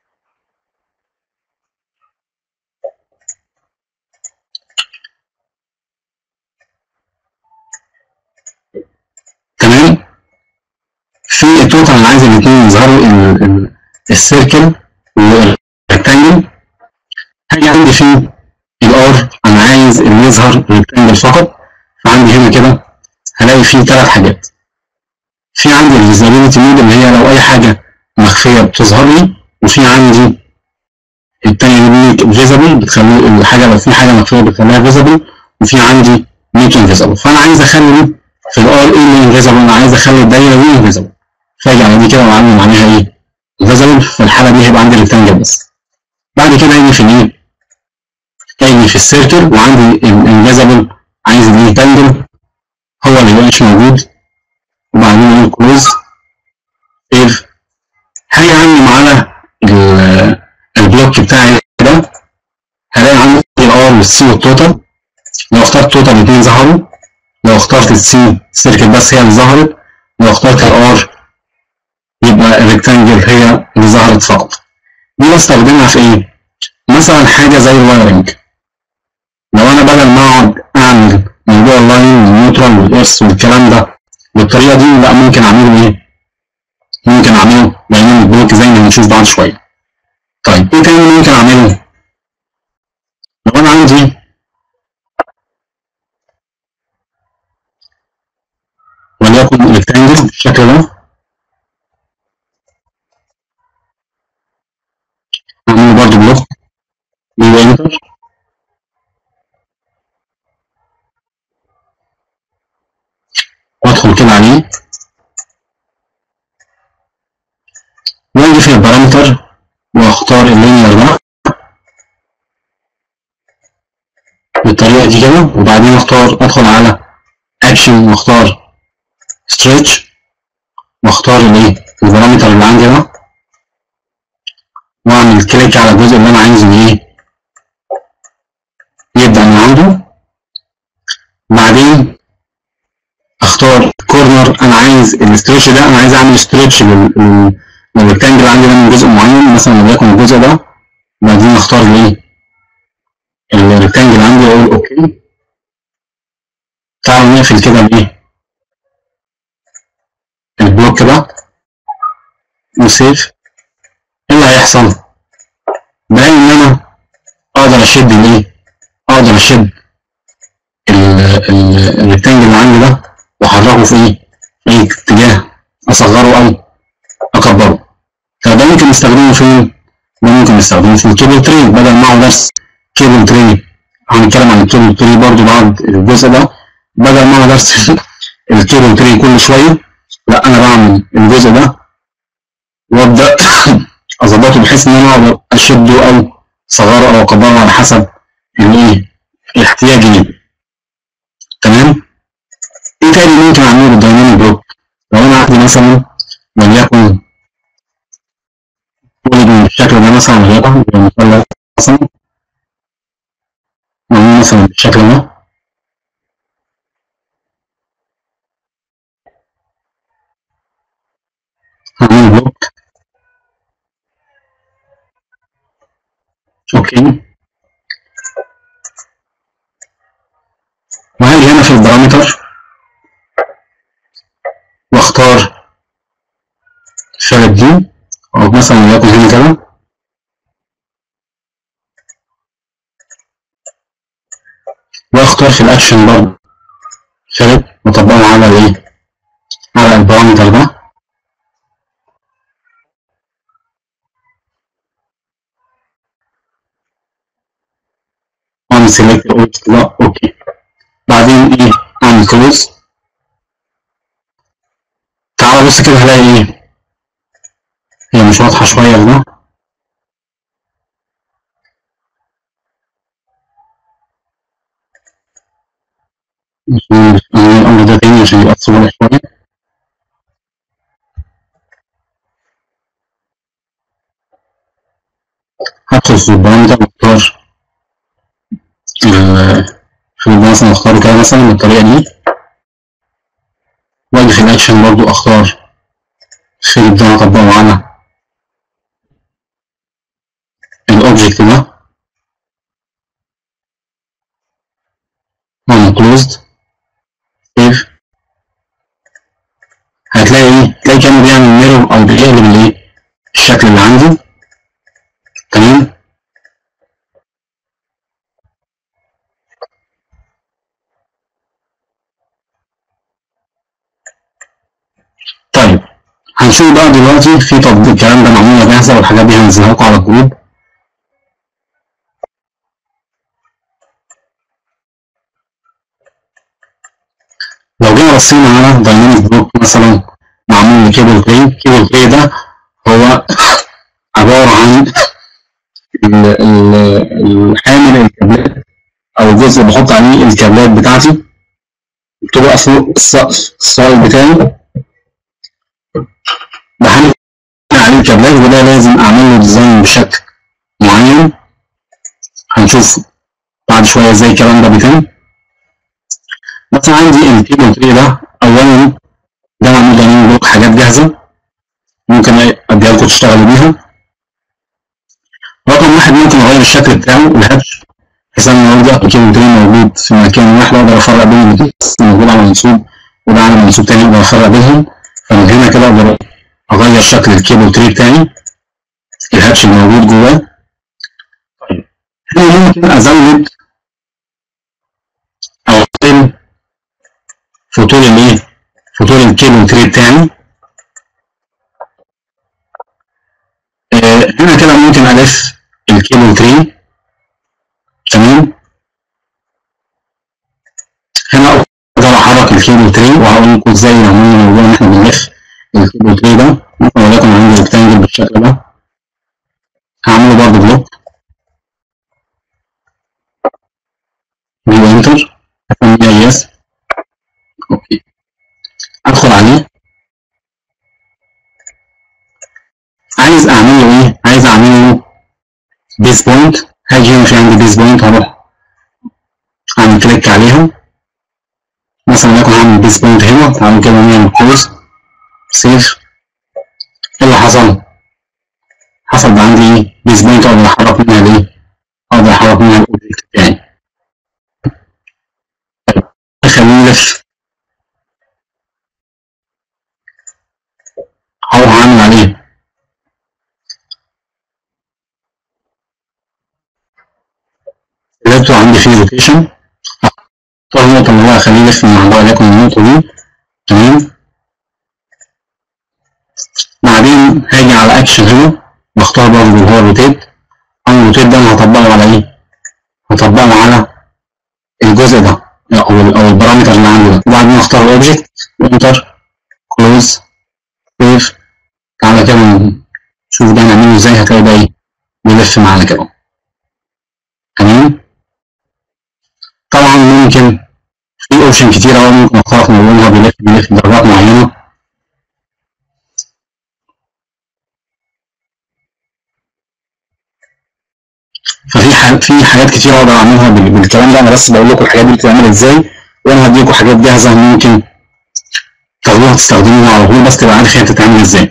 تمام في التوتال انا عايز الاثنين يظهروا ال- ال- السيركل والريكتانجل هاجي عندي في الار انا عايز اللي يظهر ريكتانجل فقط فعندي هنا كده هلاقي فيه ثلاث حاجات في عندي الفيزابيلتي مود اللي هي لو اي حاجه مخفيه بتظهر لي وفي عندي التاني اللي فيزابل بتخلي الحاجه لو في حاجه مخفيه بتخليها فيزابل وفي عندي ميك انفيزبل فانا عايز اخلي في الار ايه اللي انفيزبل انا عايز اخلي الدايره دي انفيزبل فاجي على دي كده واعمل عليها ايه انفيزبل في الحاله دي هيبقى عندي ريكتانجل بس بعد كده اجي في الايه اجي في السيركل وعندي الانفيزبل عايز الريكتانجل هو اللي مبقاش موجود وبعدين اقول كلوز سيف هاجي اعلم على ال- البلوك بتاعي ده هلاقي عندي الار والسي والتوتال لو اخترت توتال الاثنين ظهروا لو اخترت السي السيركل بس هي اللي ظهرت لو اخترت الار يبقى الريكتانجل هي اللي ظهرت فقط دي بستخدمها في ايه؟ مثلا حاجة زي الوايرنج لو انا بدل ما اقعد اعمل موضوع اللاين والنيوترال والاس والكلام ده بالطريقة دي لا ممكن اعمله ايه؟ ممكن اعمله دايناميك بلوك زي ما هنشوف بعد شوية طيب ايه تاني ممكن اعمله؟ لو انا عندي وليكن ريكتانجل بالشكل ده اعمله برضه بلوك يبقى انتر وادخل كده عليه واجي في البارامتر واختار اللينير ده بالطريقة دي كده وبعدين اختار ادخل على اكشن واختار ستريتش واختار الايه البارامتر اللي عندي ده واعمل كليك على الجزء اللي انا عايزه ايه يبدأ من عنده بعدين اختار كورنر انا عايز الاستريتش ده انا عايز اعمل ستريتش للريكتانجل عندي ده من جزء معين مثلا وليكن الجزء ده بعدين اختار الايه الريكتانجل عندي واقول اوكي تعالوا نقفل كده الايه البلوك ده وسيف ايه اللي هيحصل؟ بلاقي ان انا اقدر اشد الايه؟ اقدر اشد ال- ال- الريكتانجل اللي عندي ده واحركه في ايه؟ في اي اتجاه اصغره او اكبره. طب ده ممكن نستخدمه فين؟ ده ممكن نستخدمه في الكيبل تري بدل ما اقعد ارسم كيبل تري هنتكلم عن الكيبل تري برضو بعد الجزء ده بدل ما اقعد ارسم الكيبل تري كل شويه لا انا بعمل الجزء ده وابدا اظبطه بحيث ان انا اقدر اشده او اصغره او اكبره على حسب الايه احتياجي ليه تمام ايه تاني ممكن اعمله بالدايناميك بلوك لو انا عندي مثلا وليكن بوليجون بالشكل ده مثلا وليكن يبقى مثلث مثلا معمول مثلا بالشكل ده هعمل بلوك اوكي وهاجي هنا في البارامتر واختار الشغل دي او مثلا وليكن هنا كده واختار في الاكشن برضه شغل واطبقه على الايه على البارامتر ده اعمل سيلكت اوبجكت ده اوكي بعدين ايه اعمل كلوز تعالى بص كده هلاقي ايه هي مش واضحة شوية في ده عشان أعمل الأمر ده تاني عشان يبقى الصورة شوية هدخل في البارامتر واختار الفيلد ده مثلا اختاره كده مثلا بالطريقة دي واجي في الأكشن برضو أختار الفيلد ده أطبقه على الأوبجكت ده أعمل كلوزد سيف هتلاقي ايه؟ تلاقي كانه بيعمل ميرور أو بيقلب الايه؟ الشكل اللي عندي تمام؟ طيب هنشوف بقى دلوقتي في تطبيق الكلام ده معمولة جاهزة والحاجات دي هنزلها لكم على الجروب بصينا على دايناميك بلوك مثلا معمول لكيبل تري كيبل تري ده هو عبارة عن ال- ال- الحامل الكابلات أو الجزء اللي بحط عليه الكابلات بتاعتي بتبقى فوق السقف السايد بتاعي بحمل عليه الكابلات وده لازم أعمل له ديزاين بشكل معين هنشوف بعد شوية ازاي الكلام ده بيتم بس عندي الكيبل تري ده أولا ده معمول دايناميك بلوك حاجات جاهزة ممكن أديها لكم تشتغلوا بيها رقم واحد ممكن أغير الشكل بتاعه الهاتش بحيث إن النهارده الكيبل تري موجود في مكان واحد أقدر أفرق بين الاتنين موجود على منسوب وده على منسوب تاني أقدر أفرق بينهم فمن هنا كده أقدر أغير شكل الكيبل تري بتاعي الهاتش الموجود جواه طيب هنا ممكن أزود أو أقلل في طول الإيه؟ في طول الكيبل تري بتاعي آه، هنا كده ممكن ألف الكيبل تري تمام هنا أقدر أحرك الكيبل تري وهقول لكم إزاي عملنا موضوع إن إحنا بنلف الكيبل تري ده ممكن وليكن عندي ريكتانجل بالشكل ده هعمله برضه بلوك فيو انتر اسميه يس اوكي ادخل عليه عايز اعمل له ايه عايز اعمل له بيس بوينت هاجي هنا في عندي بيس بوينت هروح اعمل كليك عليها مثلا وليكن هعمل بيس بوينت هنا تعالوا كده نعمل كلوز سيف ايه اللي حصل حصل بقى عندي ايه بيس بوينت اقدر احرك منها الايه اقدر احرك منها الاوبجكت بتاعي خليني يلف هروح اعمل عليه لقيته عندي فيه لوكيشن اختار النقطة اللي هو اخليه يلف من عندها وليكن النقطة دي تمام بعدين هاجي على اكشن هنا بختار برضه اللي هو روتيت انا الروتيت ده انا هطبقه على ايه؟ هطبقه على الجزء ده او ال- او البارامتر اللي عندي ده وبعدين اختار الاوبجكت انتر كلوز سيف تعالى كده نشوف ده نعمله ازاي هتلاقي ده ايه بيلف معانا كده تمام طبعا ممكن في اوبشن كتير قوي ممكن اختار نلونها بيلف بيلف بدرجات معينه ففي ح- في حاجات كتير اقدر اعملها بال- بالكلام ده انا بس بقول لكم الحاجات دي بتتعمل ازاي وانا هديكم حاجات جاهزه ممكن تاخدوها تستخدموها على طول بس تبقى عارف هي بتتعمل ازاي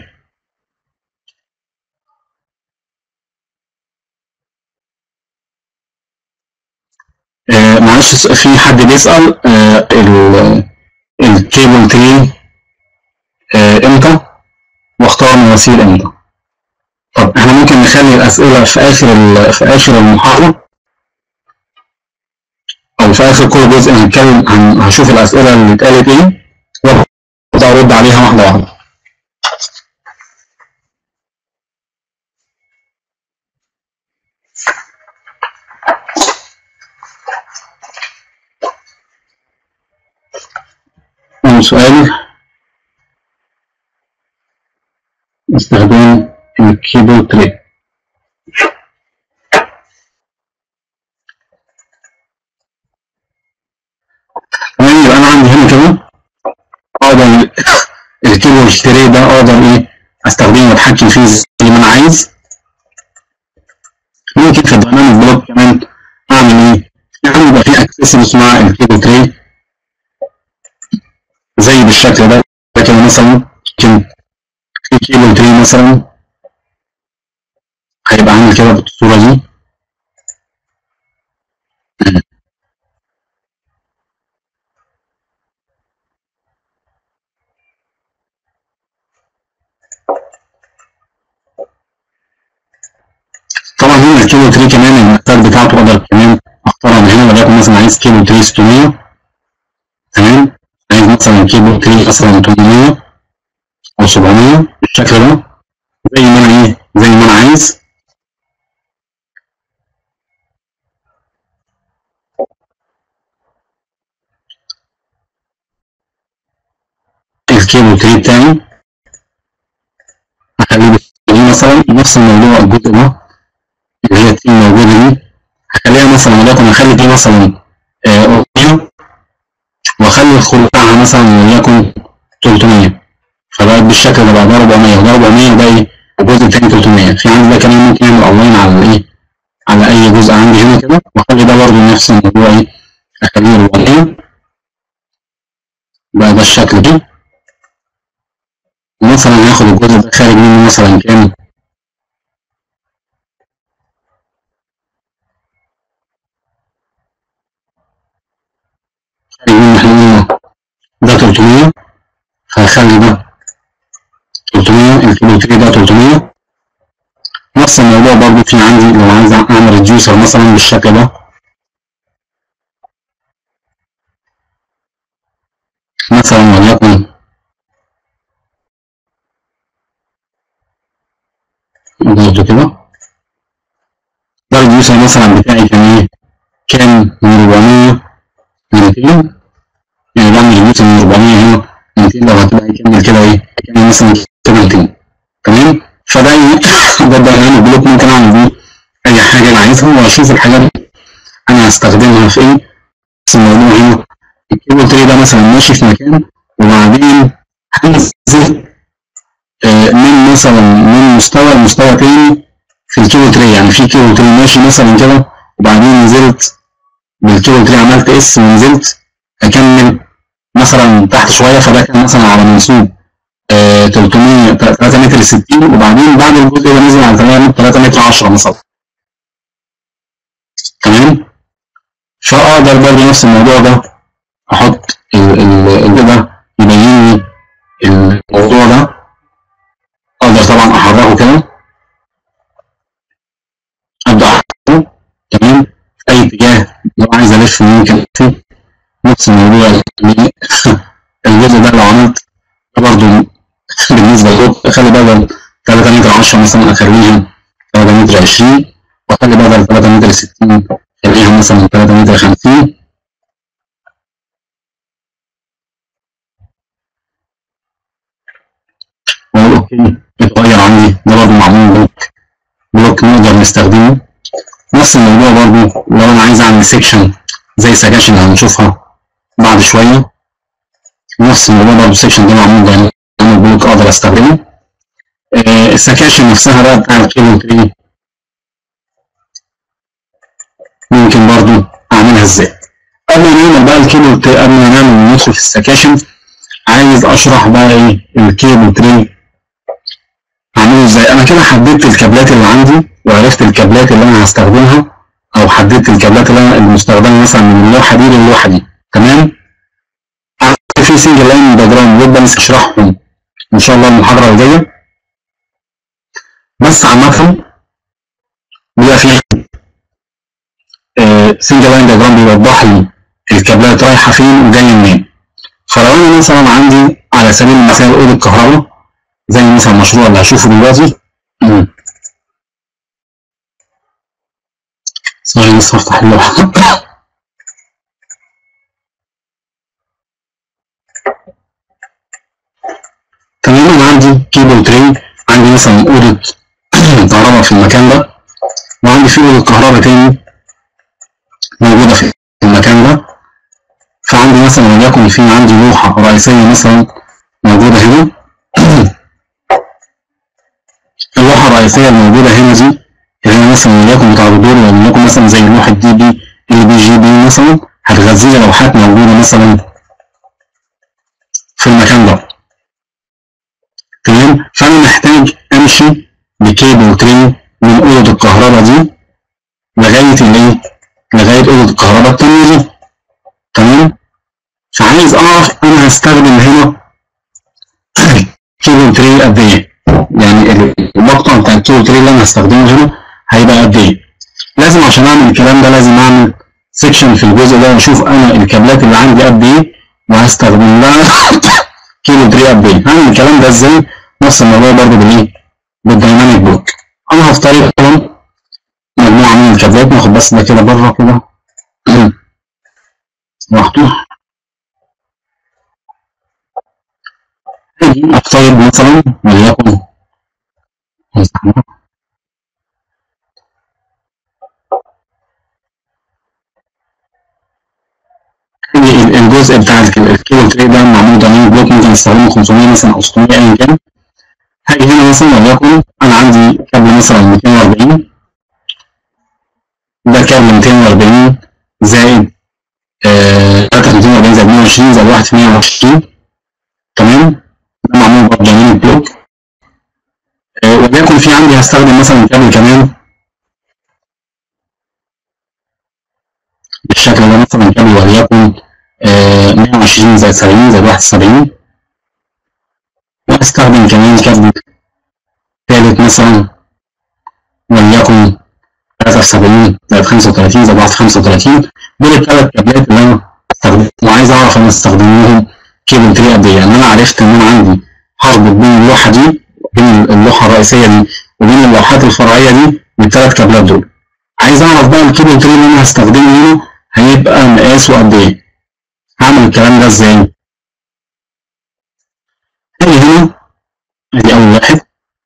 آه معلش س- في حد بيسأل آه ال- الكيبل تري آه امتى واختار مواسير امتى طب احنا ممكن نخلي الأسئلة في آخر ال- في آخر المحاضرة أو في آخر كل جزء هنتكلم عن هشوف الأسئلة اللي اتقالت إيه وأبدأ أرد عليها واحدة واحدة. أول سؤال استخدام الكيبل تري تمام يبقى انا عندي هنا كده اقدر الكيبل تري ده اقدر ايه استخدمه واتحكم فيه زي ما انا عايز ممكن في الدايناميك بلوك كمان اعمل ايه يعني يبقى في اكسسوارز مع الكيبل تري زي بالشكل ده كده مثلا ممكن في كيبل تري مثلا هيبقى عامل كده بالصورة دي طبعا هنا الكيلو تري كمان المقدار بتاعته اقدر كمان اختارها من هنا وليكن مثلا عايز كيلو تري 600 تمام عايز مثلا كيلو تري مثلا 800 او 700 بالشكل ده زي ما انا ايه زي ما انا عايز الكيبل تري بتاعي اخليه بالتري مثلا نفس الموضوع الجزء ده اللي هي التي موجوده دي هخليها مثلا وليكن اخلي دي مثلا آه، أغنية واخلي الخروج بتاعها مثلا وليكن 300 فبقت بالشكل ده بقى ده 400 وده 400 وده ايه الجزء التاني 300 في عندي ده كمان ممكن يعمل اونلاين على الايه على اي جزء عندي هنا كده واخلي ده برضه نفس الموضوع ايه اخليه 400 بقى ده الشكل ده مثلا هاخد الجزء ده خارج منه مثلا كام خارج منه احنا قلنا ده 300 فهخلي ده 300 الكيلو تري ده 300 نفس الموضوع برضه في عندي لو عايز اعمل ريديوسر مثلا بالشكل ده مثلا وليكن برضه كده ده الريديوسر مثلا بتاعي كان ايه؟ كان من 400 ل 200 يعني بعمل ريديوسر من 400 هنا ل 200 لو هتبقى يكمل كده ايه؟ يكمل مثلا كده 200 تمام؟ فده ايه؟ ده الدايناميك بلوك ممكن اعمل بيه اي حاجه انا عايزها واشوف الحاجات دي انا هستخدمها في ايه؟ بس الموضوع هنا الكيبل تري ده مثلا ماشي في مكان وبعدين هنزل آه، من مثلا من مستوى لمستوى تاني في الكيبل تري يعني في كيبل تري ماشي مثلا كده وبعدين نزلت بالكيبل تري عملت اس ونزلت اكمل مثلا تحت شويه فده كان مثلا على منسوب آه، 300 3 متر 60 وبعدين بعد الجزء ده نزل على 3 متر 10 مثلا تمام فاقدر برضه نفس الموضوع ده احط ال- ال- الجزء ده يبين لي الموضوع ده اقدر طبعا احركه كده ابدا احركه تمام في اي اتجاه لو عايز الف ممكن الف نفس الموضوع يعني الجزء ده لو عملت ده برضه بالنسبه للوب اخلي بدل 3 متر 10 مثلا اخليها 3 متر 20 واخلي بدل 3 متر 60 اخليها مثلا 3 متر 50 واقول اوكي اتغير عندي ده برضه معمول بلوك بلوك نقدر نستخدمه نفس الموضوع برضه لو انا عايز اعمل سيكشن زي سكاشن اللي هنشوفها بعد شويه نفس الموضوع برضه السكشن ده معمول ده انا بلوك اقدر استخدمه آه، السكاشن نفسها بقى بتاع الكيبل تري ممكن برضو اعملها ازاي قبل ما نعمل بقى الكيبل تري قبل ما نعمل ندخل في السكاشن عايز اشرح بقى ايه الكيبل تري اعمله ازاي انا كده حددت الكابلات اللي عندي وعرفت الكابلات اللي انا هستخدمها او حددت الكابلات اللي انا المستخدمه مثلا من اللوحه دي للوحه دي تمام في سنجل لاين دياجرام يبقى نشرحهم ان شاء الله المحاضره الجايه بس عامه بيبقى في سنجل لاين دياجرام بيوضح لي الكابلات رايحه فين وجايه منين فلو انا مثلا عندي على سبيل المثال اوضه كهرباء زي مثلا المشروع اللي هشوفه دلوقتي مم. ثواني بس افتح اللوحه تمام انا عندي كيبل تري عندي مثلا اوضه كهرباء في المكان ده وعندي في اوضه كهرباء تاني موجوده في المكان ده فعندي مثلا وليكن في عندي لوحه رئيسيه مثلا موجوده هنا اللوحه الرئيسيه الموجوده هنا دي اللي هي مثلا وليكن بتاع الدور وليكن مثلا زي لوحه دي بي ال بي جي بي مثلا هتغذي لي لوحات موجوده مثلا في المكان ده تمام فانا محتاج امشي بكيبل تري من اوضه الكهرباء دي لغايه الايه لغايه اوضه الكهرباء التانيه دي تمام فعايز اعرف انا هستخدم هنا كيبل تري قد ايه يعني المقطع بتاع الكيبل تري اللي انا هستخدمه هنا هيبقى قد ايه لازم عشان اعمل الكلام ده لازم اعمل سيكشن في الجزء ده واشوف انا الكابلات اللي عندي قد ايه وهستخدم لها كيلو تري قد ايه هعمل الكلام ده ازاي نفس الموضوع برضه بالايه بالديناميك بلوك انا هفترض طبعا مجموعه من الكابلات ناخد بس ده كده بره كده لوحده هاجي افترض مثلا وليكن ال- الجزء بتاع الك- الكيبل تري ده معمول دايناميك بلوك ممكن استخدمه 500 مثلا او 600 ايا كان هاجي هنا مثلا وليكن انا عندي كابل مثلا 240 ده كابل 240 زائد آه 240 زائد 120 زائد 1 في 120 تمام ده معمول برضه دايناميك بلوك آه وليكن في عندي هستخدم مثلا كابل كمان بالشكل ده مثلا كابل وليكن آه 120 زائد 70 زائد 71 واستخدم كمان كابل ثالث مثلا وليكن 73 زائد 35 زائد 1 في 35 دول الثلاث كابلات اللي انا استخدمهم وعايز اعرف انا استخدمهم كيبل تري قد ايه يعني انا عرفت ان انا عندي هربط بين اللوحه دي وبين اللوحه الرئيسيه دي وبين اللوحات الفرعيه دي بالثلاث كابلات دول عايز اعرف بقى الكيبل تري اللي انا هستخدمه هنا هيبقى مقاسه قد ايه هعمل الكلام ده ازاي هاجي هنا ادي اول واحد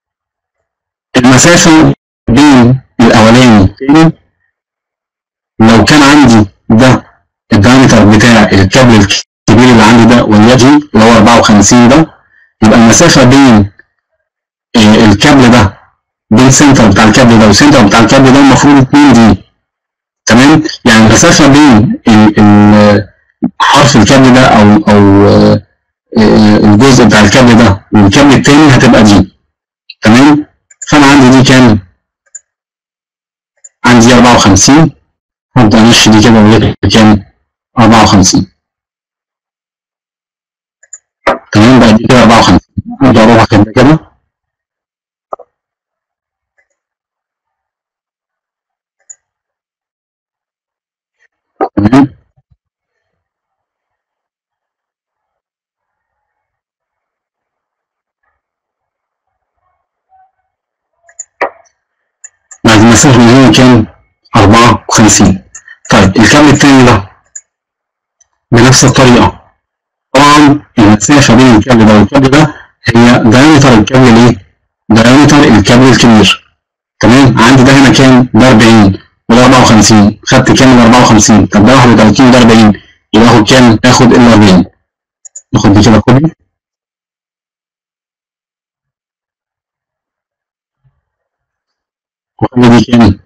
المسافه بين الاولاني والتاني لو كان عندي ده الدايمتر بتاع الكابل الكبير اللي عندي ده وليكن اللي هو 54 ده يبقى المسافه بين آه، الكابل ده بين السنتر بتاع الكابل ده والسنتر بتاع الكابل ده المفروض 2 دي تمام يعني المسافه بين ال- ال- حرف الكابل ده او او آه، آه، الجزء بتاع الكابل ده والكابل التاني هتبقى دي تمام فانا عندي دي كام عندي 54 هبدا امشي دي كده وليكن بكام 54 تمام بقى دي كده 54 ابدا اروح كده كده تمام بعد المسافة من هنا كام 54 طيب الكابل التاني ده بنفس الطريقة طبعا المسافة بين الكابل ده والكابل ده هي دايمتر الكابل الايه؟ دايمتر الكابل الكبير تمام عندي ده هنا كام؟ ده 40 وده 54 خدت كام ال 54 طب ده 31 وده 40 يبقى اخد كام؟ اخد ال 40 ناخد دي كده كوبي وخلي دي كام؟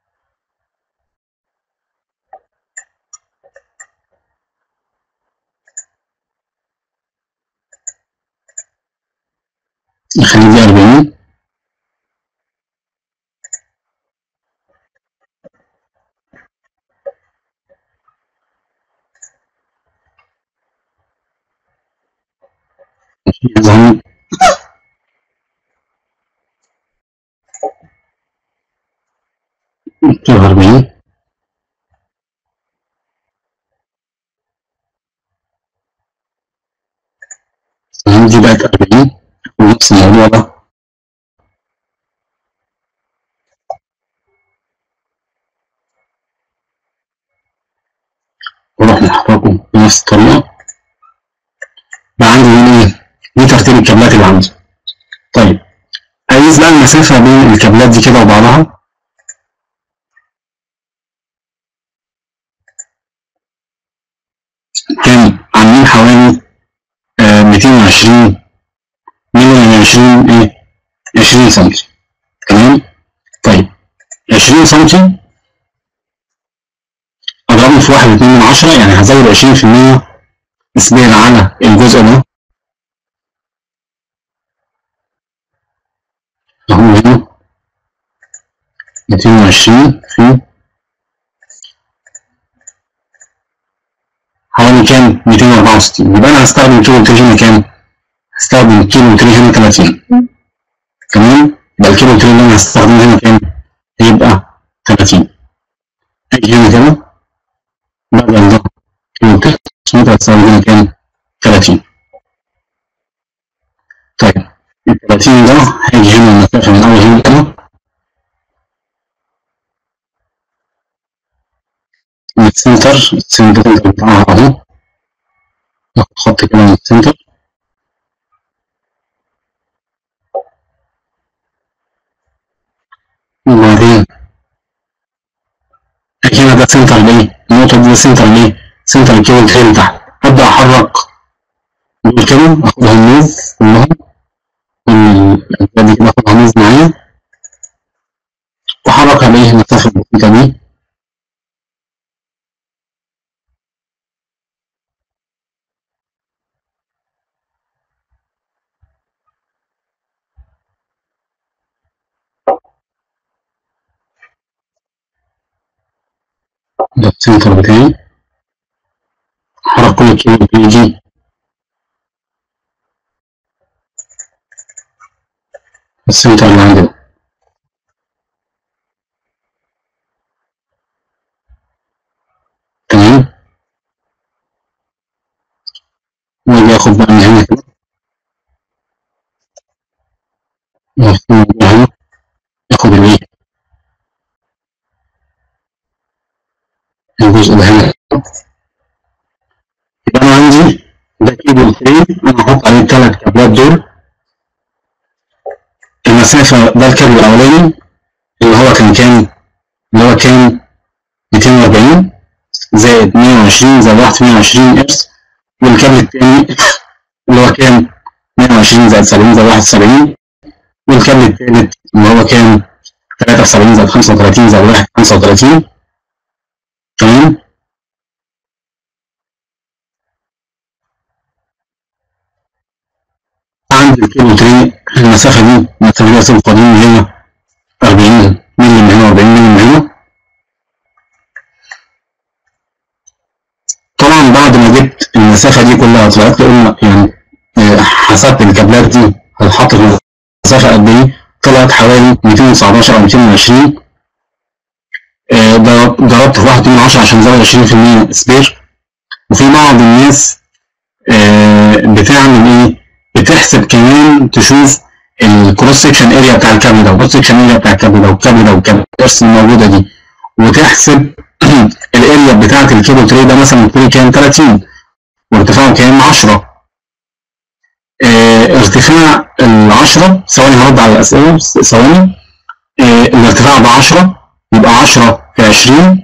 نخلي دي 40 يظهر كده 40 عندي بقت 40 ونفس الموضوع ده واروح محركه بنفس الطريقة بقى عندي هنا ايه؟ دي ترتيب الكابلات اللي عندي طيب عايز بقى المسافة بين الكابلات دي كده وبعضها كان عاملين حوالي آه 220 220 ايه 20 سم تمام طيب 20 سم اضربه في واحد اتنين من عشرة يعني هزود 20% نسبيا على الجزء ده اهو هنا 220 في حوالي كام 264 يبقى انا هستخدم كيلو تري هنا كام هستخدم كيلو تري هنا 30 تمام يبقى الكيلو تري اللي انا هستخدمه هنا كام هيبقى 30 اجي هنا كده بدل ده كيلو تري ممكن هستخدم هنا كام 30 طيب ال 30 ده هيجي هنا المسافة من أول هنا كده من السنتر السنتر بتاعها أهو ناخد خط كده من السنتر عندك هنا ده سنتر ليه؟ النقطة دي ده سنتر ليه؟ سنتر الكيبل تري اللي تحت أبدأ أحرك دول كده آخدها موف كلهم الأجزاء دي كده آخدها موف معايا وأحرك عليه المسافة البسيطة دي ده السنتر بتاعي حرك كل الكيبل بيجي السنتر اللي عندي ده تمام واجي اخد بقى من هنا كده واخد من هنا اخد الايه الجزء ده هنا يبقى انا عندي ده كيبل تري انا هحط عليه الثلاث كابلات دول المسافة ده الكابل الأولاني اللي هو كان كام؟ اللي هو كان 240 زائد 120 زائد 1 120 إرس والكابل التاني اللي هو كام؟ 120 زائد 70 زائد 71 والكابل التالت اللي هو كام؟ 73 زائد 35 زائد 1 35 تمام؟ عند الكيلو تري المسافة دي المسافة دي أصل القديم هي 40 مللي من هنا 40 مللي من هنا طبعا بعد ما جبت المسافة دي كلها طلعت لي قلنا يعني آه، حسبت الكابلات دي هتحط في المسافة قد إيه طلعت حوالي 219 أو 220 آه، ضرب- ضربت في 1 10 عشان زود 20% سبير وفي بعض الناس آه، بتعمل ايه بتحسب كمان تشوف الكروس سكشن اريا بتاع الكابل ده والكروس سكشن اريا بتاع الكابل ده والكابل ده والكابل الارس الموجوده دي وتحسب الاريا بتاعه الكيبل تري ده مثلا التري كام 30 وارتفاعه كام 10 آه، ارتفاع ال 10 ثواني هرد على الاسئله بس ثواني آه، الارتفاع ب 10 يبقى 10 في 20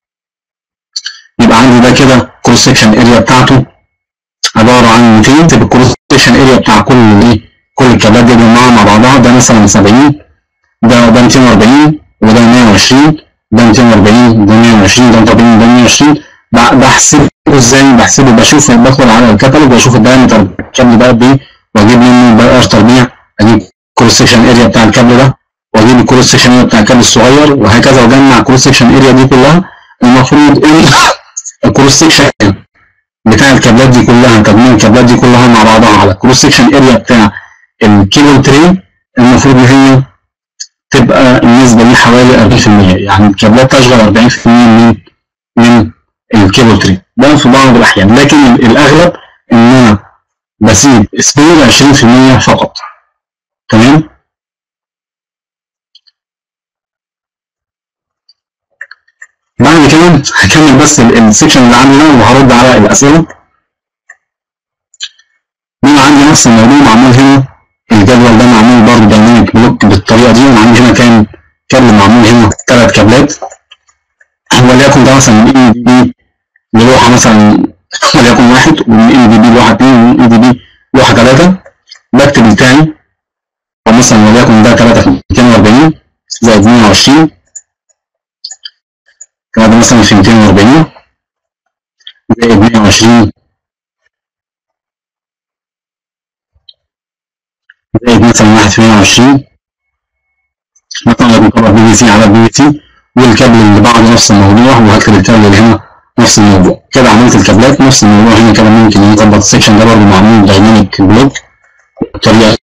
يبقى عندي ده كده كروس سكشن اريا بتاعته عباره عن 200 تبقى الكروس سكشن اريا بتاع كل ايه كل الكابلات دي مجموعه مع بعضها ده مثلا 70 ده ده 240 وده 120 ده 240 ده 120 ده 140 ده 120 ب- بحسبه ازاي بحسبه بشوف بدخل على الكتالوج واشوف الدايمتر الكابل ده قد ايه واجيب منه بقى ار تربيع اجيب كروس سكشن اريا بتاع الكابل ده واجيب الكروس سكشن اريا بتاع الكابل الصغير وهكذا واجمع الكروس سكشن اريا دي كلها المفروض ان الكروس سكشن بتاع الكابلات دي كلها تجميع الكابلات دي كلها مع بعضها على الكروس سكشن اريا بتاع الكيبل تري المفروض ان هي تبقى النسبه دي حوالي 40% يعني الكابلات تشغل 40% من من الكيبل تري ده في بعض الاحيان لكن ال- الاغلب ان انا بسيب سبير 20% فقط تمام بعد كده هكمل بس ال- السكشن اللي عندي ده وهرد على الاسئله بما عندي نفس الموضوع معمول هنا الجدول ده معمول برضه دايناميك بلوك بالطريقه دي وانا عندي هنا كام كابل معمول هنا ثلاث كابلات وليكن ده مثلا من اي دي بي للوحه مثلا وليكن واحد ومن اي دي بي لوحه اثنين ومن اي دي بي لوحه ثلاثه بكتب بتاعي ومثلا وليكن ده 3 في 240 زائد 120 كده ده مثلا في 240 زائد 120 زائد مثلا 1 في 120 مثلا بنكبر بي بي سي على بي بي سي والكابل اللي بعده نفس الموضوع وهكتب الكابل اللي هنا نفس الموضوع كده عملت الكابلات نفس الموضوع هنا كده ممكن يظبط السكشن ده برضه معمول دايناميك بلوك بالطريقه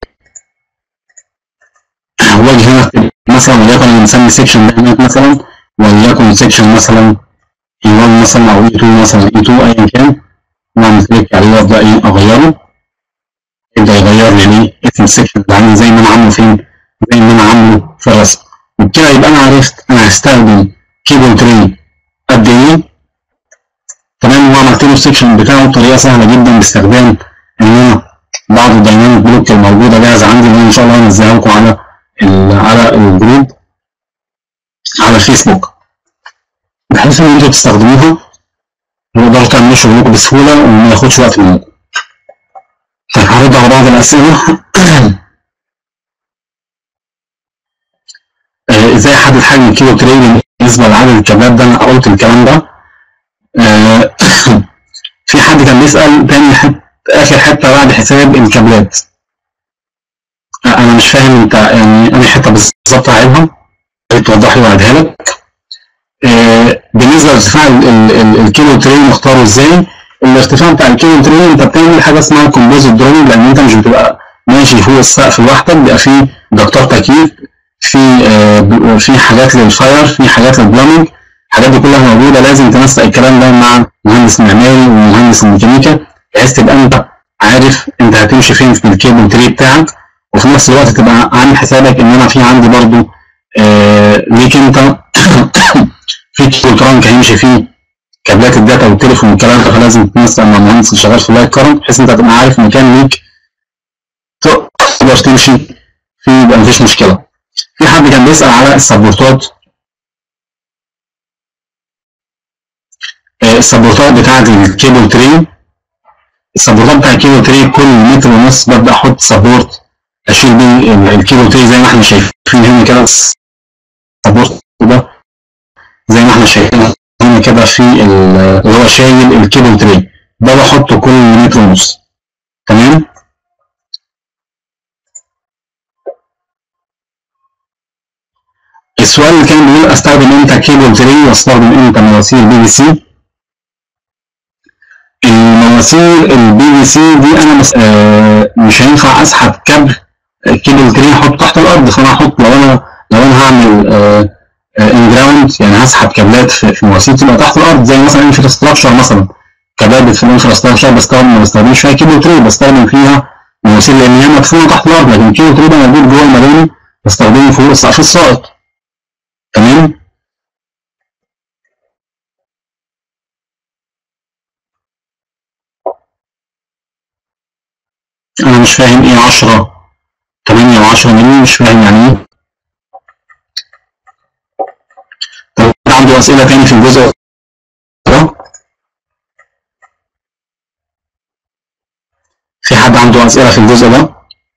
واجي هنا أكتب مثلا وليكن نسمي السكشن ده هناك مثلا وليكن سكشن مثلا E1 مثلا او E2 مثلا E2 ايا كان واعمل كليك عليه وابدا ايه اغيره يبدا يغير لي ايه اسم السكشن اللي عندي زي ما انا عامله فين زي ما انا عامله في الرسم وبكده يبقى انا عرفت انا هستخدم كيبل تري قد ايه تمام وعملت له السكشن بتاعه بطريقه سهله جدا باستخدام ان انا بعض الدايناميك بلوك الموجوده جاهزه عندي وانا ان شاء الله هنزلها لكم على ال- على الجروب على الفيسبوك بحيث ان انتوا تستخدموها وتقدروا تعملوا شغلكم بسهوله وما ياخدش وقت منكم. طيب هرد على بعض الاسئله آه، ازاي احدد حجم الكيلو تري بالنسبه لعدد الكابلات ده انا قلت الكلام ده آه، في حد كان بيسال تاني حت اخر حته بعد حساب الكابلات آه، انا مش فاهم انت يعني انا حته بالظبط عايزها توضح لي وأعيدها لك آه، بالنسبه لارتفاع ال- ال- ال- الكيلو تري مختاره ازاي الارتفاع بتاع الكيلو تري انت بتعمل حاجه اسمها كومبوزيت دروينج لان انت مش بتبقى ماشي فوق السقف لوحدك بيبقى فيه دكتور تكييف في آه، ب- في حاجات للفاير في حاجات للبلامنج الحاجات دي كلها موجوده لازم تنسق الكلام ده مع مهندس معماري ومهندس الميكانيكا بحيث تبقى انت عارف انت هتمشي فين في الكيبل تري بتاعك وفي نفس الوقت تبقى عامل حسابك ان انا في عندي برضو آه، ليك انت في كيلو ترانك هيمشي فيه كابلات الداتا والتليفون والكلام ده فلازم تنسق مع المهندس اللي شغال في اللايت كارنت بحيث انت تبقى عارف مكان ليك تقدر تمشي فيه يبقى مفيش مشكله. في حد كان بيسال على السبورتات آه، السبورتات بتاعت الكيبل تري السبورتات بتاع الكيبل تري كل متر ونص ببدا احط سبورت اشيل بيه ال- الكيبل تري زي ما احنا شايفين هنا كده السبورت ده زي ما احنا شايفين هنا كده في ال- اللي هو شايل الكيبل تري ده بحطه كل متر ونص تمام السؤال اللي كان بيقول استخدم امتى كيبل تري واستخدم امتى مواسير بي في سي المواسير البي في سي دي انا مس... آه مش هينفع اسحب كابل كيبل تري احطه تحت الارض فانا هحط لو انا لو انا هعمل آه ان جراوند يعني هسحب كابلات في, في مواسير تبقى تحت الارض زي مثلا انفراستراكشر مثلا كابلات في الانفراستراكشر بستخدم ما بستخدمش فيها كيبل تري بستخدم فيها مواسير لان هي مدفونه تحت الارض لكن الكيبل تري ده موجود جوه المباني بستخدمه فوق السقف الساقط تمام انا مش فاهم ايه 10 8 و10 مللي مش فاهم يعني ايه طب حد عنده اسئله تاني في الجزء ده في حد عنده اسئله في الجزء ده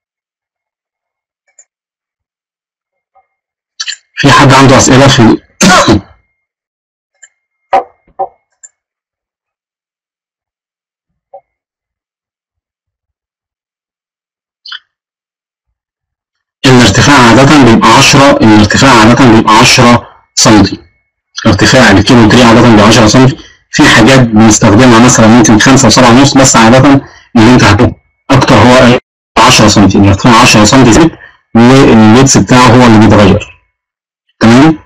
في حد عنده اسئله في ال- الارتفاع عادة بيبقى 10 الارتفاع عادة بيبقى 10 سنتي ارتفاع الكيلو تري عادة بيبقى 10 سنتي في حاجات بنستخدمها مثلا ممكن 5 و7 ونص بس عادة اللي انت هتبقى اكتر هو 10 سنتي الارتفاع 10 سنتي زيت والويتس بتاعه هو اللي بيتغير تمام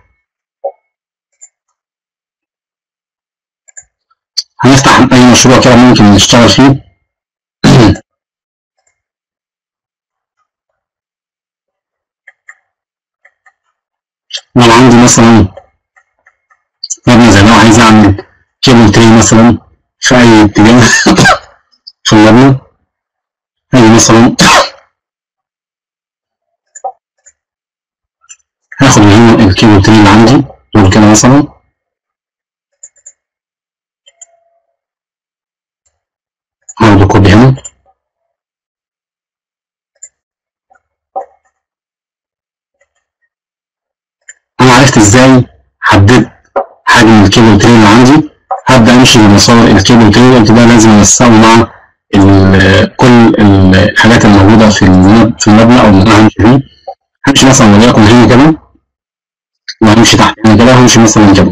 هنفتح اي مشروع كده ممكن نشتغل فيه لو عندي مثلا مبنى زي ده عايز اعمل كيبل تري مثلا في اي اتجاه في المبنى هاجي مثلا هاخد من هنا الكيبل تري اللي عندي دول كده مثلا هاخده كوبي هنا انا عرفت ازاي حددت حجم الكيبل تري اللي عندي هبدا امشي بمسار الكيبل تري قلت ده لازم انسقه مع ال- كل ال- الحاجات الموجوده في المب- في المبنى او اللي انا همشي فيه همشي مثلا وليكن هنا كده وهمشي تحت هنا كده وهمشي مثلا كده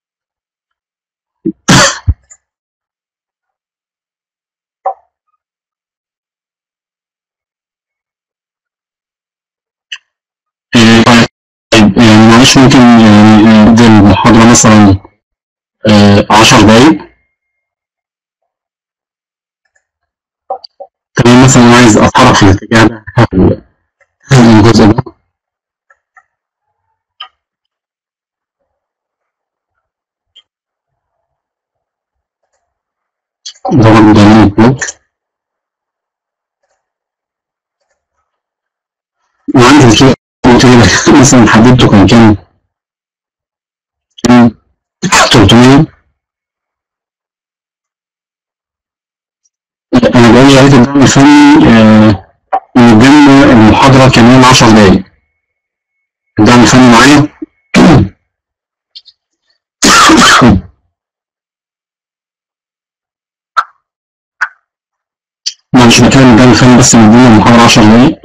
إيه، طيب يعني معلش ممكن يعني ندي المحاضرة مثلا آه، عشر دقايق تمام مثلا أنا عايز أتحرك في الاتجاه ده هاخد الجزء ده ده برضه دايناميك بلوك وعندي الكيبل تري مثلا حددته كان كام؟ كان 300 انا بقول يا ريت الدعم الفني آه، يدينا المحاضرة كمان 10 دقايق الدعم الفني معايا لا مش بتكلم الدعم الفني بس مدينا المحاضرة 10 دقايق